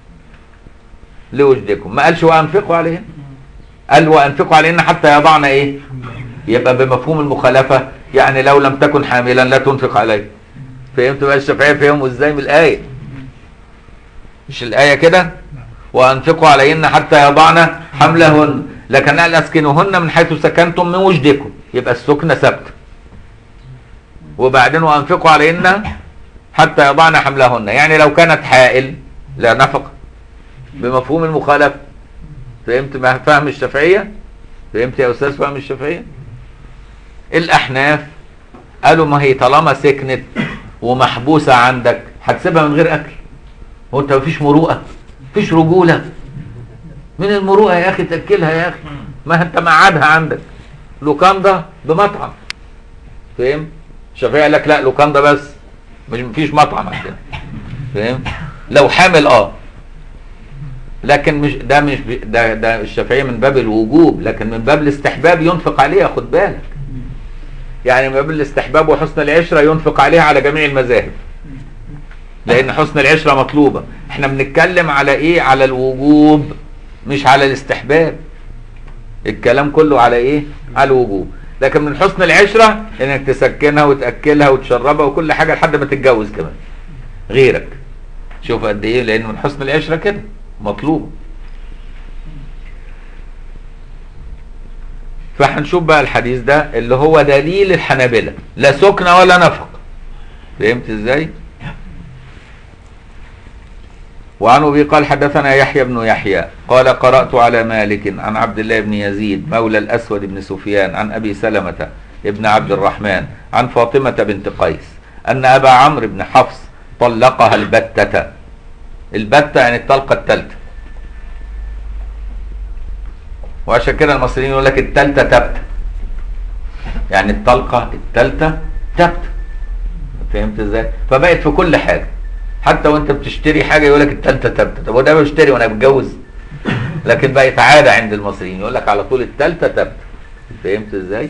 [SPEAKER 1] لوجدكم ما قالش وانفقوا عليهن قال وانفقوا عليهن حتى يضعن ايه يبقى بمفهوم المخالفه يعني لو لم تكن حاملا لا تنفق عليه فهمت بقى الشافعيه فهموا ازاي من الايه مش الايه كده وانفقوا عليهن حتى يضعن حملهن لكن قال اسكنوهن من حيث سكنتم من وجدكم يبقى السكنه ثابته وبعدين وانفقوا عليهن حتى يضعن حملهن يعني لو كانت حائل لا نفقه بمفهوم المخالفه فهمت ما فهم الشافعيه فهمت يا استاذ فهم الشافعيه الاحناف قالوا ما هي طالما سكنت ومحبوسه عندك هتسيبها من غير اكل هو انت مفيش مروءه مفيش رجوله من المروءه يا اخي تاكلها يا اخي ما انت مقعدها عندك لوكاندا بمطعم فاهم الشافعي قال لك لا لوكاندا بس مش مفيش مطعم عندنا فاهم لو حامل اه لكن مش ده مش بي- ده ده الشافعيه من باب الوجوب لكن من باب الاستحباب ينفق عليها خد بالك يعني من باب الاستحباب وحسن العشره ينفق عليها على جميع المذاهب لان حسن العشره مطلوبه احنا بنتكلم على ايه على الوجوب مش على الاستحباب الكلام كله على ايه على الوجوب لكن من حسن العشره انك تسكنها وتاكلها وتشربها وكل حاجه لحد ما تتجوز كمان غيرك شوف قد ايه لان من حسن العشره كده مطلوب فهنشوف بقى الحديث ده اللي هو دليل الحنابلة لا سكنة ولا نفق فهمت ازاي وعن ابي قال حدثنا يحيى بن يحيى قال قرأت على مالك عن عبد الله بن يزيد مولى الاسود بن سفيان عن ابي سلمة ابن عبد الرحمن عن فاطمة بنت قيس ان ابا عمرو بن حفص طلقها البتة البتة يعني الطلقة التالتة وعشان كده المصريين يقول لك التالتة تبتة يعني الطلقة التالتة تبتة فهمت ازاي؟ فبقت في كل حاجة حتى وانت بتشتري حاجة يقول لك التالتة تبتة طب وده بشتري وانا بتجوز لكن بقت عادة عند المصريين يقول لك على طول التالتة تبتة فهمت ازاي؟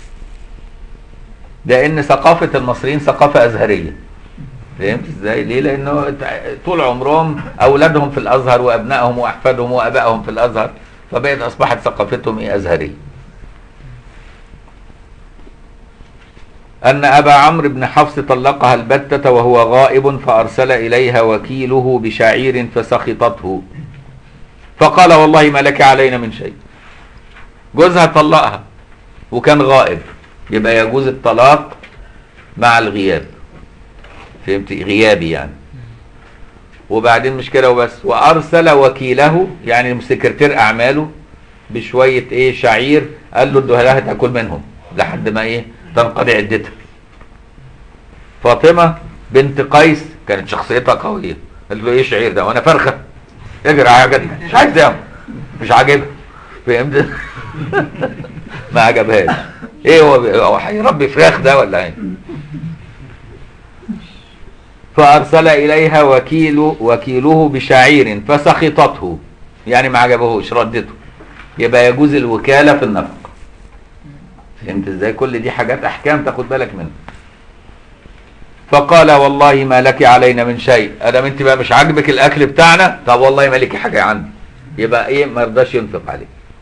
[SPEAKER 1] لان ثقافة المصريين ثقافة ازهرية فهمت ازاي؟ ليه؟ لانه طول عمرهم اولادهم في الازهر وابنائهم واحفادهم وابائهم في الازهر فبقت اصبحت ثقافتهم ايه ازهريه. ان ابا عمرو بن حفص طلقها البتة وهو غائب فارسل اليها وكيله بشعير فسخطته. فقال والله ما لك علينا من شيء. جوزها طلقها وكان غائب يبقى يجوز الطلاق مع الغياب. فهمت غيابي يعني. وبعدين مش كده وبس وارسل وكيله يعني سكرتير اعماله بشويه ايه شعير قال له ادوها لها تاكل منهم لحد ما ايه تنقضي عدتها فاطمه بنت قيس كانت شخصيتها قويه قال له ايه شعير ده وانا فرخه اجري عجبني مش عايز ده مش عاجبها فهمت ما عجبهاش ايه هو هو هيربي فراخ ده ولا ايه فأرسل إليها وكيل وكيله بشعير فسخطته يعني ما عجبهوش ردته يبقى يجوز الوكالة في النفقة فهمت ازاي كل دي حاجات أحكام تاخد بالك منها فقال والله ما لك علينا من شيء ادام انت بقى مش عاجبك الاكل بتاعنا طب والله ما لك حاجه عندي يبقى ايه ما رضاش ينفق عليه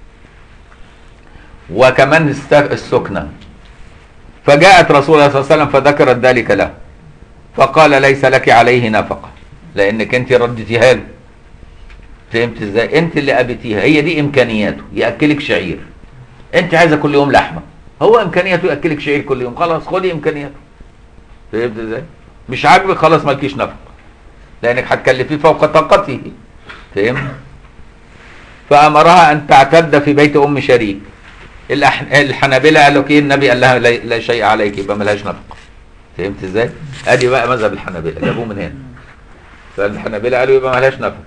[SPEAKER 1] وكمان است- السكنه فجاءت رسول الله صلى الله عليه وسلم فذكرت ذلك له فقال ليس لك عليه نفقه لانك انت ردتيها له فهمت ازاي انت اللي ابتيها هي دي امكانياته ياكلك شعير انت عايزه كل يوم لحمه هو امكانياته ياكلك شعير كل يوم خلاص خدي امكانياته فهمت ازاي مش عاجبك خلاص مالكيش نفقه لانك هتكلفيه فوق طاقته فهمت فامرها ان تعتد في بيت ام شريك الأح... الحنابلة قالوا لك ايه النبي قال لها لا, لا شيء عليك يبقى ملهاش نفقه فهمت ازاي ادي بقى مذهب الحنابلة جابوه من هنا فالحنابلة قالوا يبقى ملهاش نفقه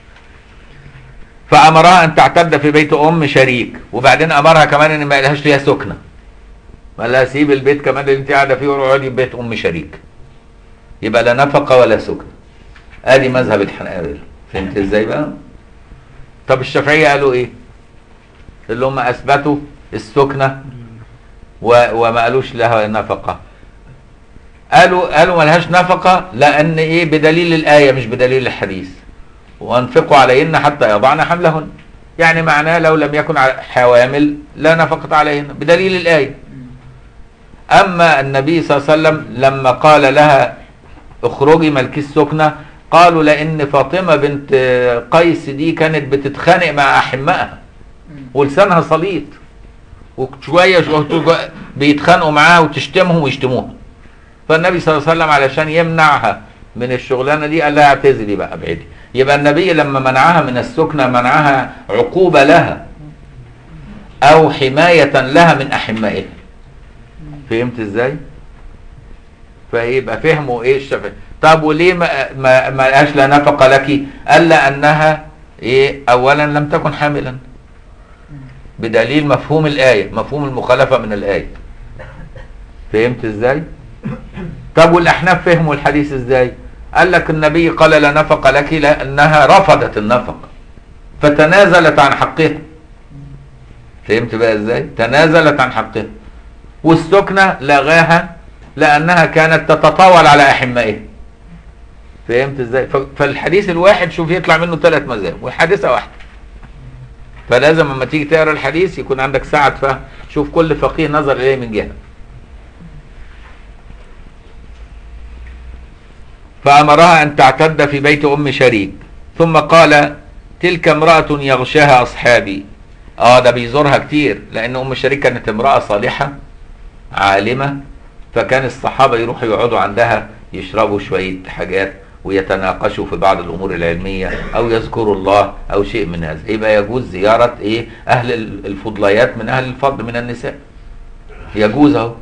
[SPEAKER 1] فامرها ان تعتد في بيت ام شريك وبعدين امرها كمان ان ما لهاش فيها سكنه ما لها سيب البيت كمان اللي انت قاعده فيه واقعدي في بيت ام شريك يبقى لا نفقه ولا سكنه ادي مذهب الحنابلة فهمت ازاي بقى طب الشافعيه قالوا ايه اللي هم اثبتوا السكنه و... وما قالوش لها نفقه قالوا قالوا ملهاش نفقه لان ايه بدليل الايه مش بدليل الحديث وانفقوا عليهن حتى يضعن حملهن يعني معناه لو لم يكن ع- حوامل لا نفقة عليهن بدليل الآية أما النبي صلى الله عليه وسلم لما قال لها اخرجي ملكيش سكنة قالوا لأن فاطمة بنت قيس دي كانت بتتخانق مع أحمائها ولسانها سليط وشوية شوية بيتخانقوا معاها وتشتمهم ويشتموها فالنبي صلى الله عليه وسلم علشان يمنعها من الشغلانه دي قال لها اعتزلي بقى ابعدي يبقى النبي لما منعها من السكنه منعها عقوبه لها او حمايه لها من احمائها فهمت ازاي فيبقى فهموا ايه الشافعي طب وليه ما ما ما قالش لا نفقه لك قال لانها ايه اولا لم تكن حاملا بدليل مفهوم الايه مفهوم المخالفه من الايه فهمت ازاي طب والاحناف فهموا الحديث ازاي قال لك النبي قال لا نفق لك لانها رفضت النفقه فتنازلت عن حقها فهمت بقى ازاي تنازلت عن حقها والسكنه لغاها لانها كانت تتطاول على احمائها فهمت ازاي ف- فالحديث الواحد شوف يطلع منه ثلاث مذاهب والحادثه واحده فلازم لما تيجي تقرا الحديث يكون عندك سعه فهم شوف كل فقيه نظر اليه من جهه فأمرها أن تعتد في بيت أم شريك ثم قال تلك امرأة يغشاها أصحابي اه ده بيزورها كتير لأن أم شريك كانت امرأة صالحة عالمة فكان الصحابة يروحوا يقعدوا عندها يشربوا شوية حاجات ويتناقشوا في بعض الأمور العلمية أو يذكروا الله أو شيء من هذا يبقى يجوز زيارة إيه أهل الفضليات من أهل الفضل من النساء يجوز أهو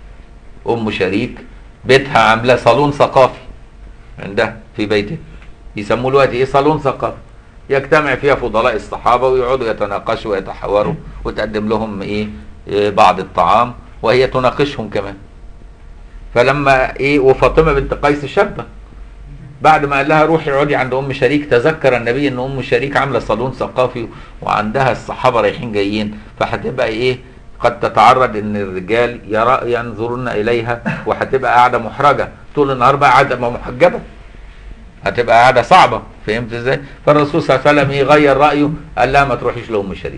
[SPEAKER 1] أم شريك بيتها عاملة صالون ثقافي عندها في بيته يسموه دلوقتي ايه صالون ثقافي يجتمع فيها فضلاء الصحابه ويقعدوا يتناقشوا ويتحاوروا وتقدم لهم ايه, إيه بعض الطعام وهي تناقشهم كمان فلما ايه وفاطمه بنت قيس شابه بعد ما قال لها روحي اقعدي عند ام شريك تذكر النبي ان ام شريك عامله صالون ثقافي وعندها الصحابه رايحين جايين فهتبقى ايه قد تتعرض ان الرجال يرى ينظرون اليها وهتبقى قاعده محرجه طول النهار بقى قاعده محجبه هتبقى قاعده صعبه فهمت ازاي فالرسول صلى الله عليه وسلم ايه غير رايه قال لها ما تروحيش لام شريك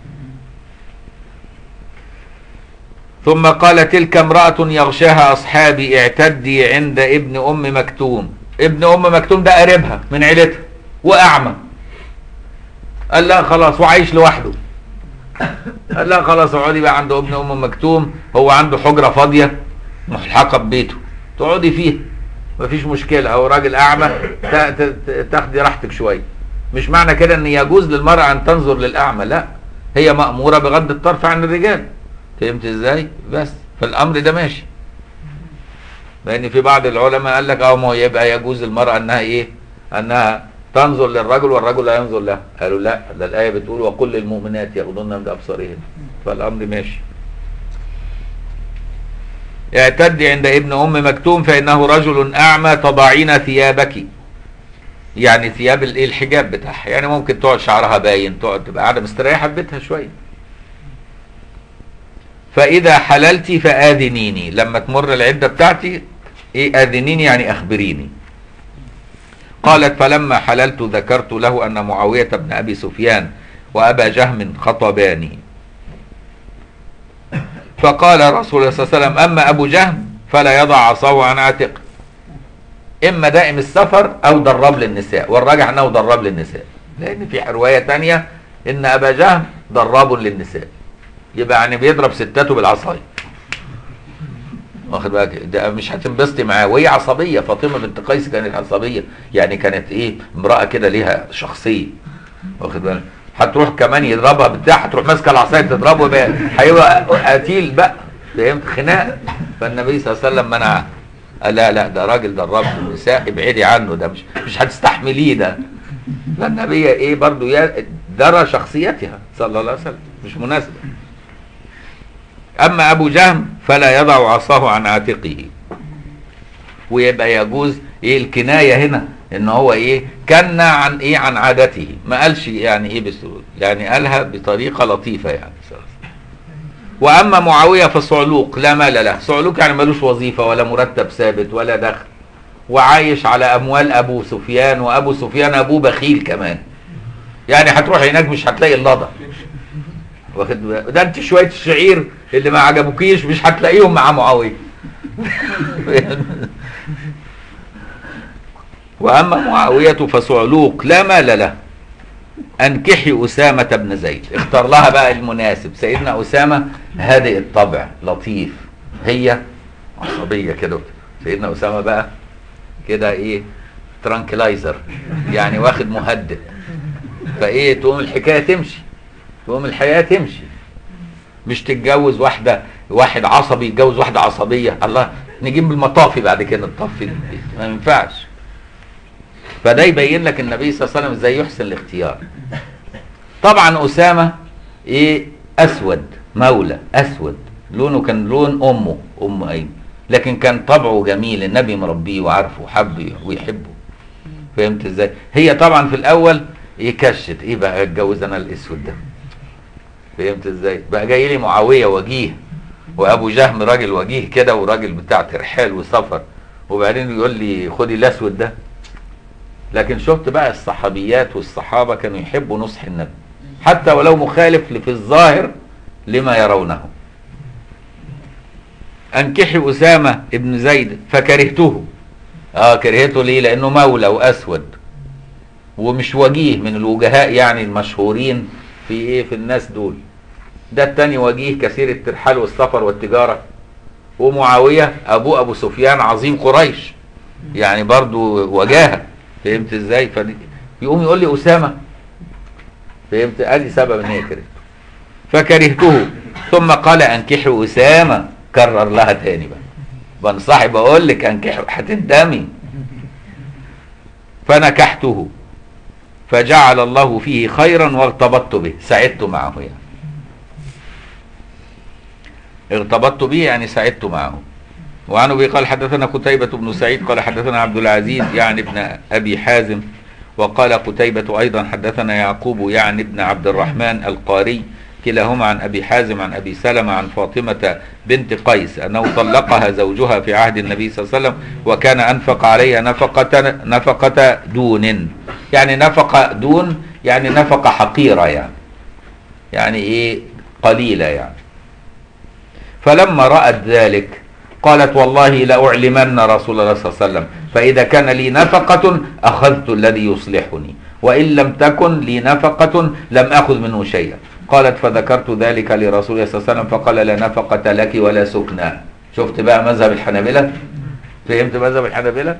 [SPEAKER 1] ثم قال تلك امرأة يغشاها أصحابي اعتدي عند ابن أم مكتوم ابن أم مكتوم ده قريبها من عيلتها وأعمى قال لها خلاص وعايش لوحده قال لها خلاص اقعدي بقى عند ابن أم مكتوم هو عنده حجرة فاضية ملحقة ببيته تقعدي فيها مفيش مشكلة أو راجل أعمى تاخدي راحتك شوية مش معنى كده ان يجوز للمرأة ان تنظر للأعمى لا هي مأمورة بغض الطرف عن الرجال فهمت ازاي بس فالامر ده ماشي لان في بعض العلماء قال لك اه ما هو يبقى يجوز للمراه انها ايه انها تنظر للرجل والرجل لا ينظر لها قالوا لا ده الايه بتقول وكل المؤمنات يغضن من ابصارهن فالامر ماشي اعتدي عند ابن ام مكتوم فانه رجل اعمى تضعين ثيابك يعني ثياب الحجاب بتاعها يعني ممكن تقعد شعرها باين تقعد تبقى قاعده مستريحه في بيتها شويه فإذا حللت فآذنيني لما تمر العدة بتاعتي إيه آذنيني يعني أخبريني قالت فلما حللت ذكرت له أن معاوية بن أبي سفيان وأبا جهم خطباني فقال رسول الله صلى الله عليه وسلم أما أبو جهم فلا يضع عصاه عن عاتقه إما دائم السفر أو دراب للنساء والراجح أنه دراب للنساء لأن في رواية تانية إن أبا جهم دراب للنساء يبقى يعني بيضرب ستاته بالعصايه واخد بالك ده مش هتنبسطي معاه وهي عصبيه فاطمه بنت قيس كانت عصبيه يعني كانت ايه امراه كده ليها شخصيه واخد بالك هتروح كمان يضربها بتاع هتروح ماسكه العصايه تضربه بقى هيبقى قتيل بقى فهمت خناق فالنبي صلى الله عليه وسلم منعها قال لا لا ده راجل درب النساء ابعدي عنه ده مش مش هتستحمليه ده فالنبي ايه برضو درى شخصيتها صلى الله عليه وسلم مش مناسبه أما أبو جهم فلا يضع عصاه عن عاتقه ويبقى يجوز إيه الكناية هنا إن هو إيه كنا عن إيه عن عادته ما قالش يعني إيه بالسرور يعني قالها بطريقة لطيفة يعني وأما معاوية فصعلوق لا مال له صعلوق يعني ملوش وظيفة ولا مرتب ثابت ولا دخل وعايش على أموال أبو سفيان وأبو سفيان أبوه بخيل كمان يعني هتروح هناك مش هتلاقي اللضع واخد ده انت شويه الشعير اللي ما عجبوكيش مش هتلاقيهم مع معاويه واما معاويه فصعلوق لا مال له انكحي اسامه بن زيد اختار لها بقى المناسب سيدنا اسامه هادئ الطبع لطيف هي عصبيه كده سيدنا اسامه بقى كده ايه ترانكلايزر يعني واخد مهدد فايه تقوم الحكايه تمشي تقوم الحياة تمشي مش تتجوز واحدة واحد عصبي يتجوز واحدة عصبية الله نجيب المطافي بعد كده نطفي ما ينفعش فده يبين لك النبي صلى الله عليه وسلم ازاي يحسن الاختيار طبعا أسامة ايه أسود مولى أسود لونه كان لون أمه أم أيمن لكن كان طبعه جميل النبي مربيه وعارفه وحبه ويحبه فهمت ازاي هي طبعا في الأول يكشت ايه بقى اتجوز انا الاسود ده فهمت ازاي بقى جاي لي معاويه وجيه وابو جهم راجل وجيه كده وراجل بتاع ترحال وسفر وبعدين يقول لي خدي الاسود ده لكن شفت بقى الصحابيات والصحابه كانوا يحبوا نصح النبي حتى ولو مخالف في الظاهر لما يرونه انكحي اسامه ابن زيد فكرهته اه كرهته ليه لانه مولى واسود ومش وجيه من الوجهاء يعني المشهورين في ايه في الناس دول ده التاني وجيه كثير الترحال والسفر والتجارة ومعاوية ابوه ابو سفيان عظيم قريش يعني برضو وجاهة فهمت ازاي يقوم يقول لي اسامة فهمت قال لي سبب ان هي كرهته فكرهته ثم قال انكحي اسامة كرر لها تاني بقى بنصحي بقول لك انكحي هتندمي فنكحته فجعل الله فيه خيرا وارتبطت به سعدت معه يعني ارتبطت به يعني سعدت معه وعن ابي قال حدثنا قتيبة بن سعيد قال حدثنا عبد العزيز يعني ابن ابي حازم وقال قتيبة ايضا حدثنا يعقوب يعني ابن عبد الرحمن القاري كلاهما عن ابي حازم عن ابي سلمة عن فاطمة بنت قيس انه طلقها زوجها في عهد النبي صلى الله عليه وسلم وكان انفق عليها نفقة نفقة دون يعني نفقة دون يعني نفقة حقيرة يعني يعني ايه قليلة يعني فلما رأت ذلك قالت والله لأعلمن رسول الله صلى الله عليه وسلم فإذا كان لي نفقة أخذت الذي يصلحني وإن لم تكن لي نفقة لم أخذ منه شيئا قالت فذكرت ذلك لرسول الله صلى الله عليه وسلم فقال لا نفقة لك ولا سكنى شفت بقى مذهب الحنابلة فهمت مذهب الحنابلة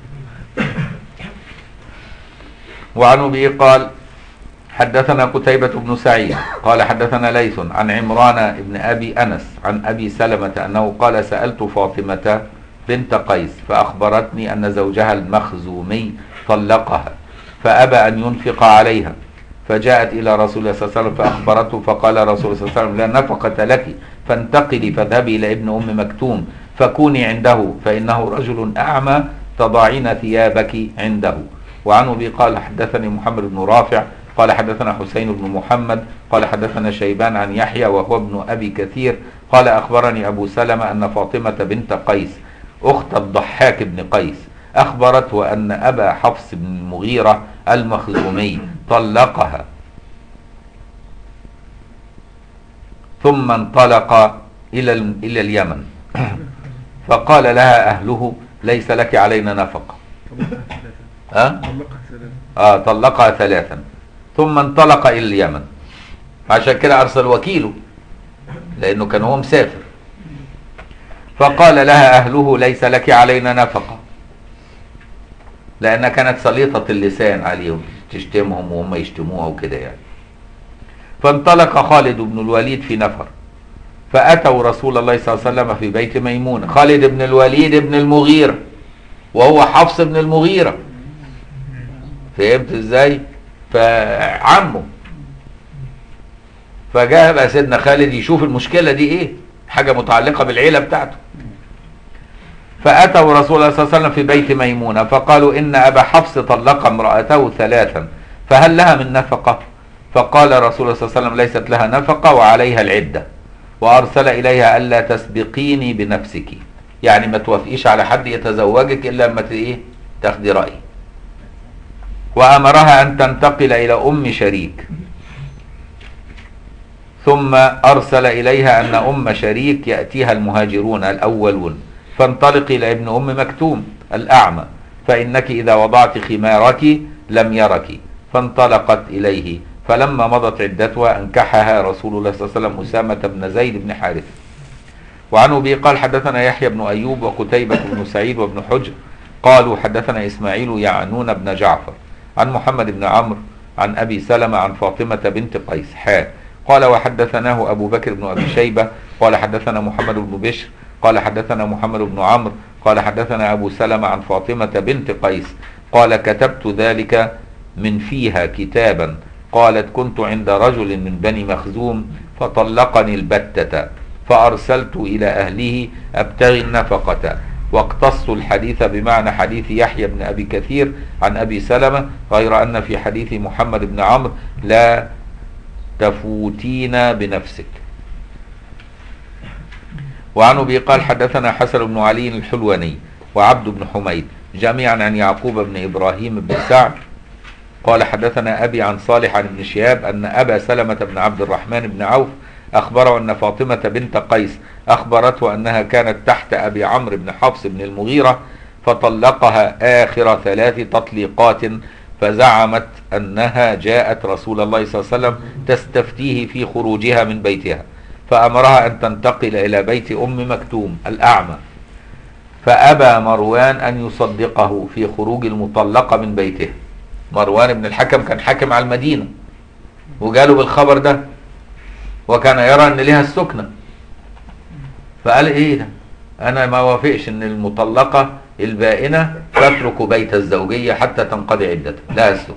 [SPEAKER 1] وعن أبي قال حدثنا قتيبة بن سعيد قال حدثنا ليث عن عمران بن أبي أنس عن أبي سلمة أنه قال سألت فاطمة بنت قيس فأخبرتني أن زوجها المخزومي طلقها فأبى أن ينفق عليها فجاءت إلى رسول الله صلى الله عليه وسلم فأخبرته فقال رسول الله صلى الله عليه وسلم لا نفقة لك فانتقلي فاذهبي إلى ابن أم مكتوم فكوني عنده فإنه رجل أعمى تضعين ثيابك عنده وعن أبي قال حدثني محمد بن رافع قال حدثنا حسين بن محمد قال حدثنا شيبان عن يحيى وهو ابن أبي كثير قال أخبرني أبو سلمة أن فاطمة بنت قيس أخت الضحاك بن قيس أخبرته أن أبا حفص بن المغيرة المخزومي طلقها ثم انطلق إلى إلى اليمن فقال لها أهله ليس لك علينا نفقة أه؟ آه طلقها ثلاثا ثم انطلق إلى اليمن عشان كده أرسل وكيله لأنه كان هو مسافر فقال لها أهله ليس لك علينا نفقة لأنها كانت سليطة اللسان عليهم تشتمهم وهم يشتموها وكده يعني فانطلق خالد بن الوليد في نفر فأتوا رسول الله صلى الله عليه وسلم في بيت ميمونة خالد بن الوليد بن المغيرة وهو حفص بن المغيرة فهمت ازاي فعمه فجاء بقى سيدنا خالد يشوف المشكلة دي ايه حاجة متعلقة بالعيلة بتاعته فأتوا رسول الله صلى الله عليه وسلم في بيت ميمونة فقالوا إن أبا حفص طلق امرأته ثلاثا فهل لها من نفقة فقال رسول الله صلى الله عليه وسلم ليست لها نفقة وعليها العدة وأرسل إليها ألا تسبقيني بنفسك يعني ما توافقيش على حد يتزوجك إلا لما إيه تاخدي رأيي وأمرها أن تنتقل إلى أم شريك ثم أرسل إليها أن أم شريك يأتيها المهاجرون الأولون فانطلق إلى ابن أم مكتوم الأعمى فإنك إذا وضعت خمارك لم يرك فانطلقت إليه فلما مضت عدتها أنكحها رسول الله صلى الله عليه وسلم أسامة بن زيد بن حارث وعن أبي قال حدثنا يحيى بن أيوب وقتيبة بن سعيد وابن حجر قالوا حدثنا إسماعيل يعنون بن جعفر عن محمد بن عمرو عن أبي سلمة عن فاطمة بنت قيس حاء قال وحدثناه أبو بكر بن أبي شيبة قال حدثنا محمد بن بشر قال حدثنا محمد بن عمرو قال حدثنا أبو سلمة عن فاطمة بنت قيس قال كتبت ذلك من فيها كتابا قالت كنت عند رجل من بني مخزوم فطلقني البتة فأرسلت إلى أهله أبتغي النفقة واقتص الحديث بمعنى حديث يحيى بن أبي كثير عن أبي سلمة غير أن في حديث محمد بن عمرو لا تفوتين بنفسك وعن ابي قال حدثنا حسن بن علي الحلواني وعبد بن حميد جميعا عن يعقوب بن ابراهيم بن سعد قال حدثنا ابي عن صالح عن ابن شهاب ان ابا سلمة بن عبد الرحمن بن عوف اخبره ان فاطمة بنت قيس اخبرته انها كانت تحت ابي عمرو بن حفص بن المغيرة فطلقها اخر ثلاث تطليقات فزعمت انها جاءت رسول الله صلى الله عليه وسلم تستفتيه في خروجها من بيتها فأمرها أن تنتقل إلى بيت أم مكتوم الأعمى فأبى مروان أن يصدقه في خروج المطلقة من بيته مروان بن الحكم كان حاكم على المدينة وجاله بالخبر ده وكان يرى أن لها السكنة فقال إيه ده أنا ما وافقش أن المطلقة البائنة تترك بيت الزوجية حتى تنقضي عدتها لا السكن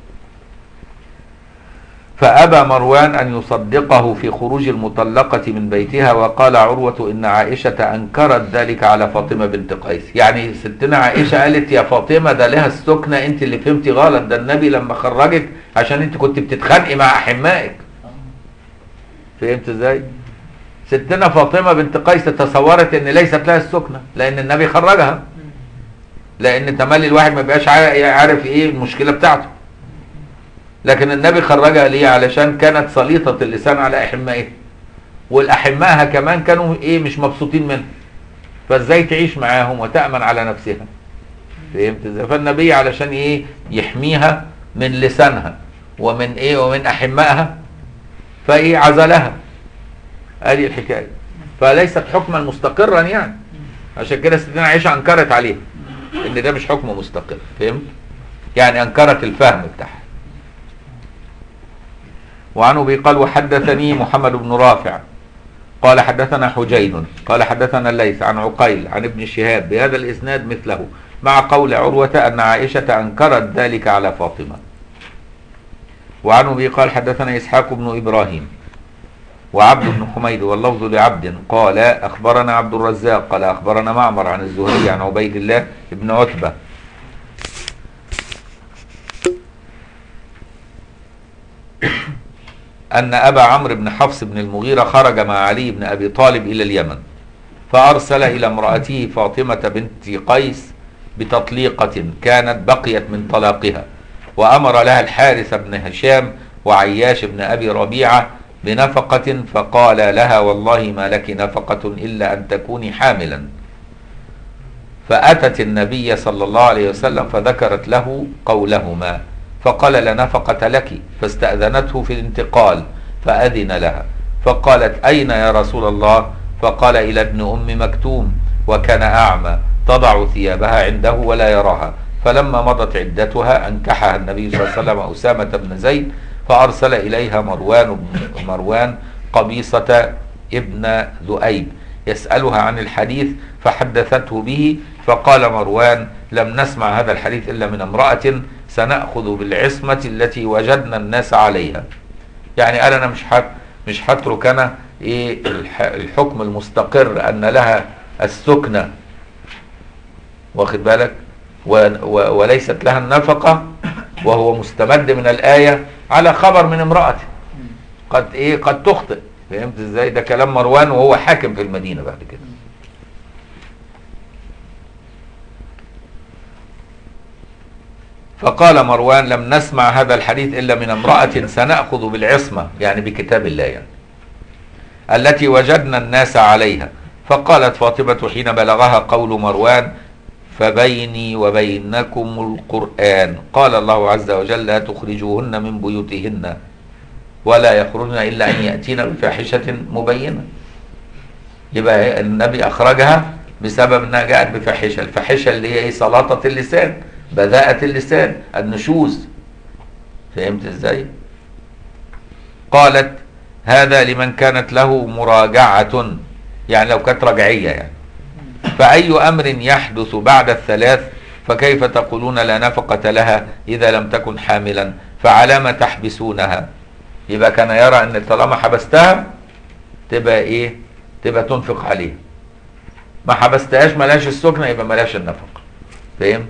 [SPEAKER 1] فأبى مروان أن يصدقه في خروج المطلقة من بيتها وقال عروة إن عائشة أنكرت ذلك على فاطمة بنت قيس يعني ستنا عائشة قالت يا فاطمة ده لها السكنة أنت اللي فهمتي غلط ده النبي لما خرجك عشان أنت كنت بتتخانقي مع أحمائك فهمت ازاي؟ ستنا فاطمة بنت قيس تصورت ان ليست لها السكنة لان النبي خرجها لان تملي الواحد ما بيبقاش عارف ايه المشكلة بتاعته لكن النبي خرجها ليه علشان كانت سليطة اللسان على احمائها والاحمائها كمان كانوا ايه مش مبسوطين منها فازاي تعيش معاهم وتأمن على نفسها فهمت ازاي فالنبي علشان ايه يحميها من لسانها ومن ايه ومن احمائها فايه عزلها ادي الحكايه فليست حكما مستقرا يعني عشان كده ستنا عائشه انكرت عليه ان ده مش حكم مستقر فهمت يعني انكرت الفهم بتاعها وعنه بيقال وحدثني محمد بن رافع قال حدثنا حجين قال حدثنا الليث عن عقيل عن ابن شهاب بهذا الاسناد مثله مع قول عروة أن عائشة أنكرت ذلك على فاطمة وعنه به قال حدثنا إسحاق بن إبراهيم وعبد بن حميد واللفظ لعبد قال أخبرنا عبد الرزاق قال أخبرنا معمر عن الزهري عن عبيد الله بن عتبة أن أبا عمرو بن حفص بن المغيرة خرج مع علي بن أبي طالب إلى اليمن فأرسل إلى امرأته فاطمة بنت قيس بتطليقة كانت بقيت من طلاقها وأمر لها الحارث بن هشام وعياش بن أبي ربيعة بنفقة فقال لها والله ما لك نفقة إلا أن تكوني حاملا فأتت النبي صلى الله عليه وسلم فذكرت له قولهما فقال لا نفقة لك فاستأذنته في الانتقال فأذن لها فقالت أين يا رسول الله فقال إلى ابن أم مكتوم وكان أعمى تضع ثيابها عنده ولا يراها فلما مضت عدتها أنكحها النبي صلى الله عليه وسلم أسامة بن زيد فأرسل إليها مروان بن مروان قبيصة ابن ذؤيب يسألها عن الحديث فحدثته به فقال مروان لم نسمع هذا الحديث إلا من امرأة سنأخذ بالعصمة التي وجدنا الناس عليها يعني قال أنا مش حت مش هترك أنا إيه الحكم المستقر أن لها السكنة واخد بالك وليست لها النفقة وهو مستمد من الآية على خبر من امرأته قد ايه قد تخطئ فهمت ازاي ده كلام مروان وهو حاكم في المدينة بعد كده فقال مروان لم نسمع هذا الحديث إلا من امرأة سنأخذ بالعصمة يعني بكتاب الله يعني التي وجدنا الناس عليها فقالت فاطمة حين بلغها قول مروان فبيني وبينكم القرآن قال الله عز وجل لا تخرجوهن من بيوتهن ولا يخرجن إلا أن يأتين بفاحشة مبينة يبقى النبي أخرجها بسبب أنها جاءت بفاحشة الفاحشة اللي هي إيه سلاطة اللسان بذاءة اللسان النشوز فهمت إزاي قالت هذا لمن كانت له مراجعة يعني لو كانت رجعية يعني فأي أمر يحدث بعد الثلاث فكيف تقولون لا نفقة لها إذا لم تكن حاملا فعلى ما تحبسونها يبقى كان يرى أن طالما حبستها تبقى إيه تبقى تنفق عليها ما حبستهاش ملاش السكنة يبقى ملاش النفقة فهمت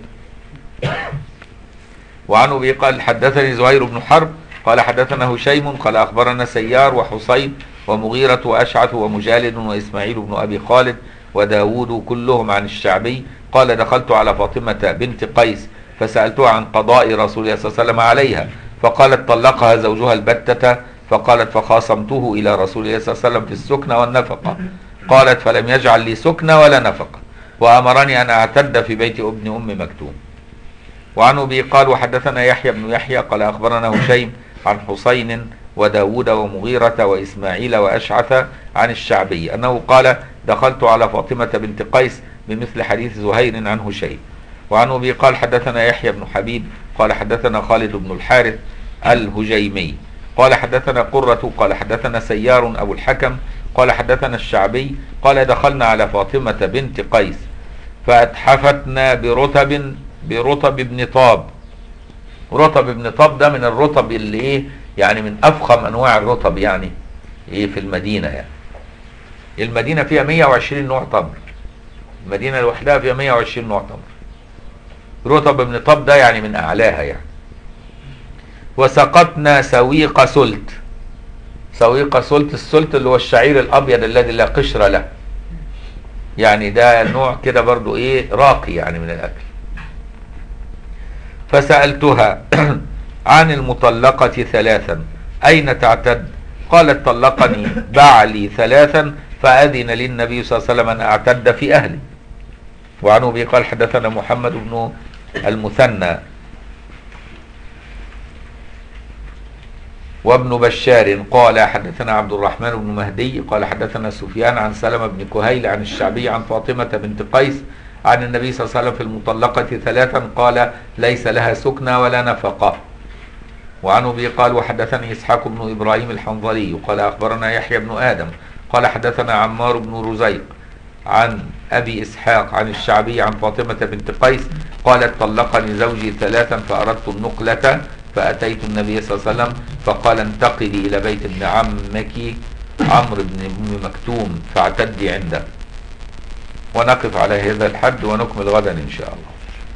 [SPEAKER 1] وعنه به قال حدثني زهير بن حرب قال حدثنا هشيم قال أخبرنا سيار وحصين ومغيرة وأشعث ومجالد وإسماعيل بن أبي خالد وداود كلهم عن الشعبي قال دخلت على فاطمة بنت قيس فسألتها عن قضاء رسول الله صلى الله عليه وسلم عليها فقالت طلقها زوجها البتة فقالت فخاصمته إلى رسول الله صلى الله عليه وسلم في السكنة والنفقة قالت فلم يجعل لي سكنة ولا نفقة وأمرني أن أعتد في بيت ابن أم مكتوم وعن أبي قال وحدثنا يحيى بن يحيى قال أخبرنا هشيم عن حسين وداود ومغيرة وإسماعيل وأشعث عن الشعبي أنه قال دخلت على فاطمة بنت قيس بمثل حديث زهير عن هشيم وعن أبي قال حدثنا يحيى بن حبيب قال حدثنا خالد بن الحارث الهجيمي قال حدثنا قرة قال حدثنا سيار أبو الحكم قال حدثنا الشعبي قال دخلنا على فاطمة بنت قيس فأتحفتنا برتب برتب ابن طاب رطب ابن طاب ده من الرطب اللي ايه يعني من افخم انواع الرطب يعني ايه في المدينة يعني المدينة فيها 120 نوع تمر المدينة لوحدها فيها 120 نوع تمر رطب ابن طاب ده يعني من اعلاها يعني وسقطنا سويق سلت سويق سلت السلت اللي هو الشعير الابيض الذي لا قشر له يعني ده نوع كده برضو ايه راقي يعني من الاكل فسألتها عن المطلقة ثلاثا أين تعتد قالت طلقني بعلي ثلاثا فأذن لي النبي صلى الله عليه وسلم أن أعتد في أهلي وعن أبي قال حدثنا محمد بن المثنى وابن بشار قال حدثنا عبد الرحمن بن مهدي قال حدثنا سفيان عن سلمة بن كهيل عن الشعبي عن فاطمة بنت قيس عن النبي صلى الله عليه وسلم في المطلقة ثلاثا قال ليس لها سكنى ولا نفقة وعن أبي قال وحدثني إسحاق بن إبراهيم الحنظلي قال أخبرنا يحيى بن آدم قال حدثنا عمار بن رزيق عن أبي إسحاق عن الشعبي عن فاطمة بنت قيس قالت طلقني زوجي ثلاثا فأردت النقلة فأتيت النبي صلى الله عليه وسلم فقال انتقلي إلى بيت ابن عمك عمرو بن أم مكتوم فاعتدي عنده ونقف على هذا الحد ونكمل غدا إن شاء الله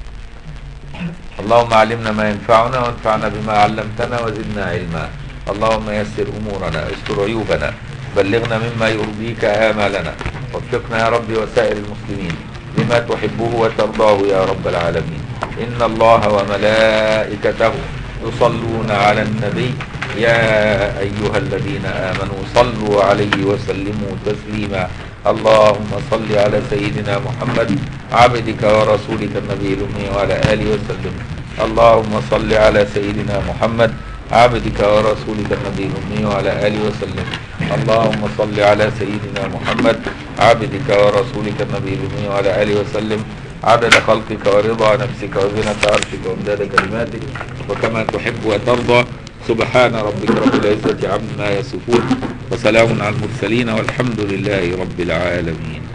[SPEAKER 1] اللهم علمنا ما ينفعنا وانفعنا بما علمتنا وزدنا علما اللهم يسر أمورنا استر عيوبنا بلغنا مما يرضيك آمالنا وفقنا يا رب وسائر المسلمين لما تحبه وترضاه يا رب العالمين إن الله وملائكته يصلون على النبي يا أيها الذين آمنوا صلوا عليه وسلموا تسليما اللهم صل على سيدنا محمد عبدك ورسولك النبي الأمي وعلى آله وسلم اللهم صل على سيدنا محمد عبدك ورسولك النبي الأمي وعلى آله وسلم اللهم صل على سيدنا محمد عبدك ورسولك النبي الأمي وعلى آله وسلم عدد خلقك ورضا نفسك وزنة عرشك وامداد كلماتك وكما تحب وترضى سبحان ربك رب العزة عما يصفون وسلام على المرسلين والحمد لله رب العالمين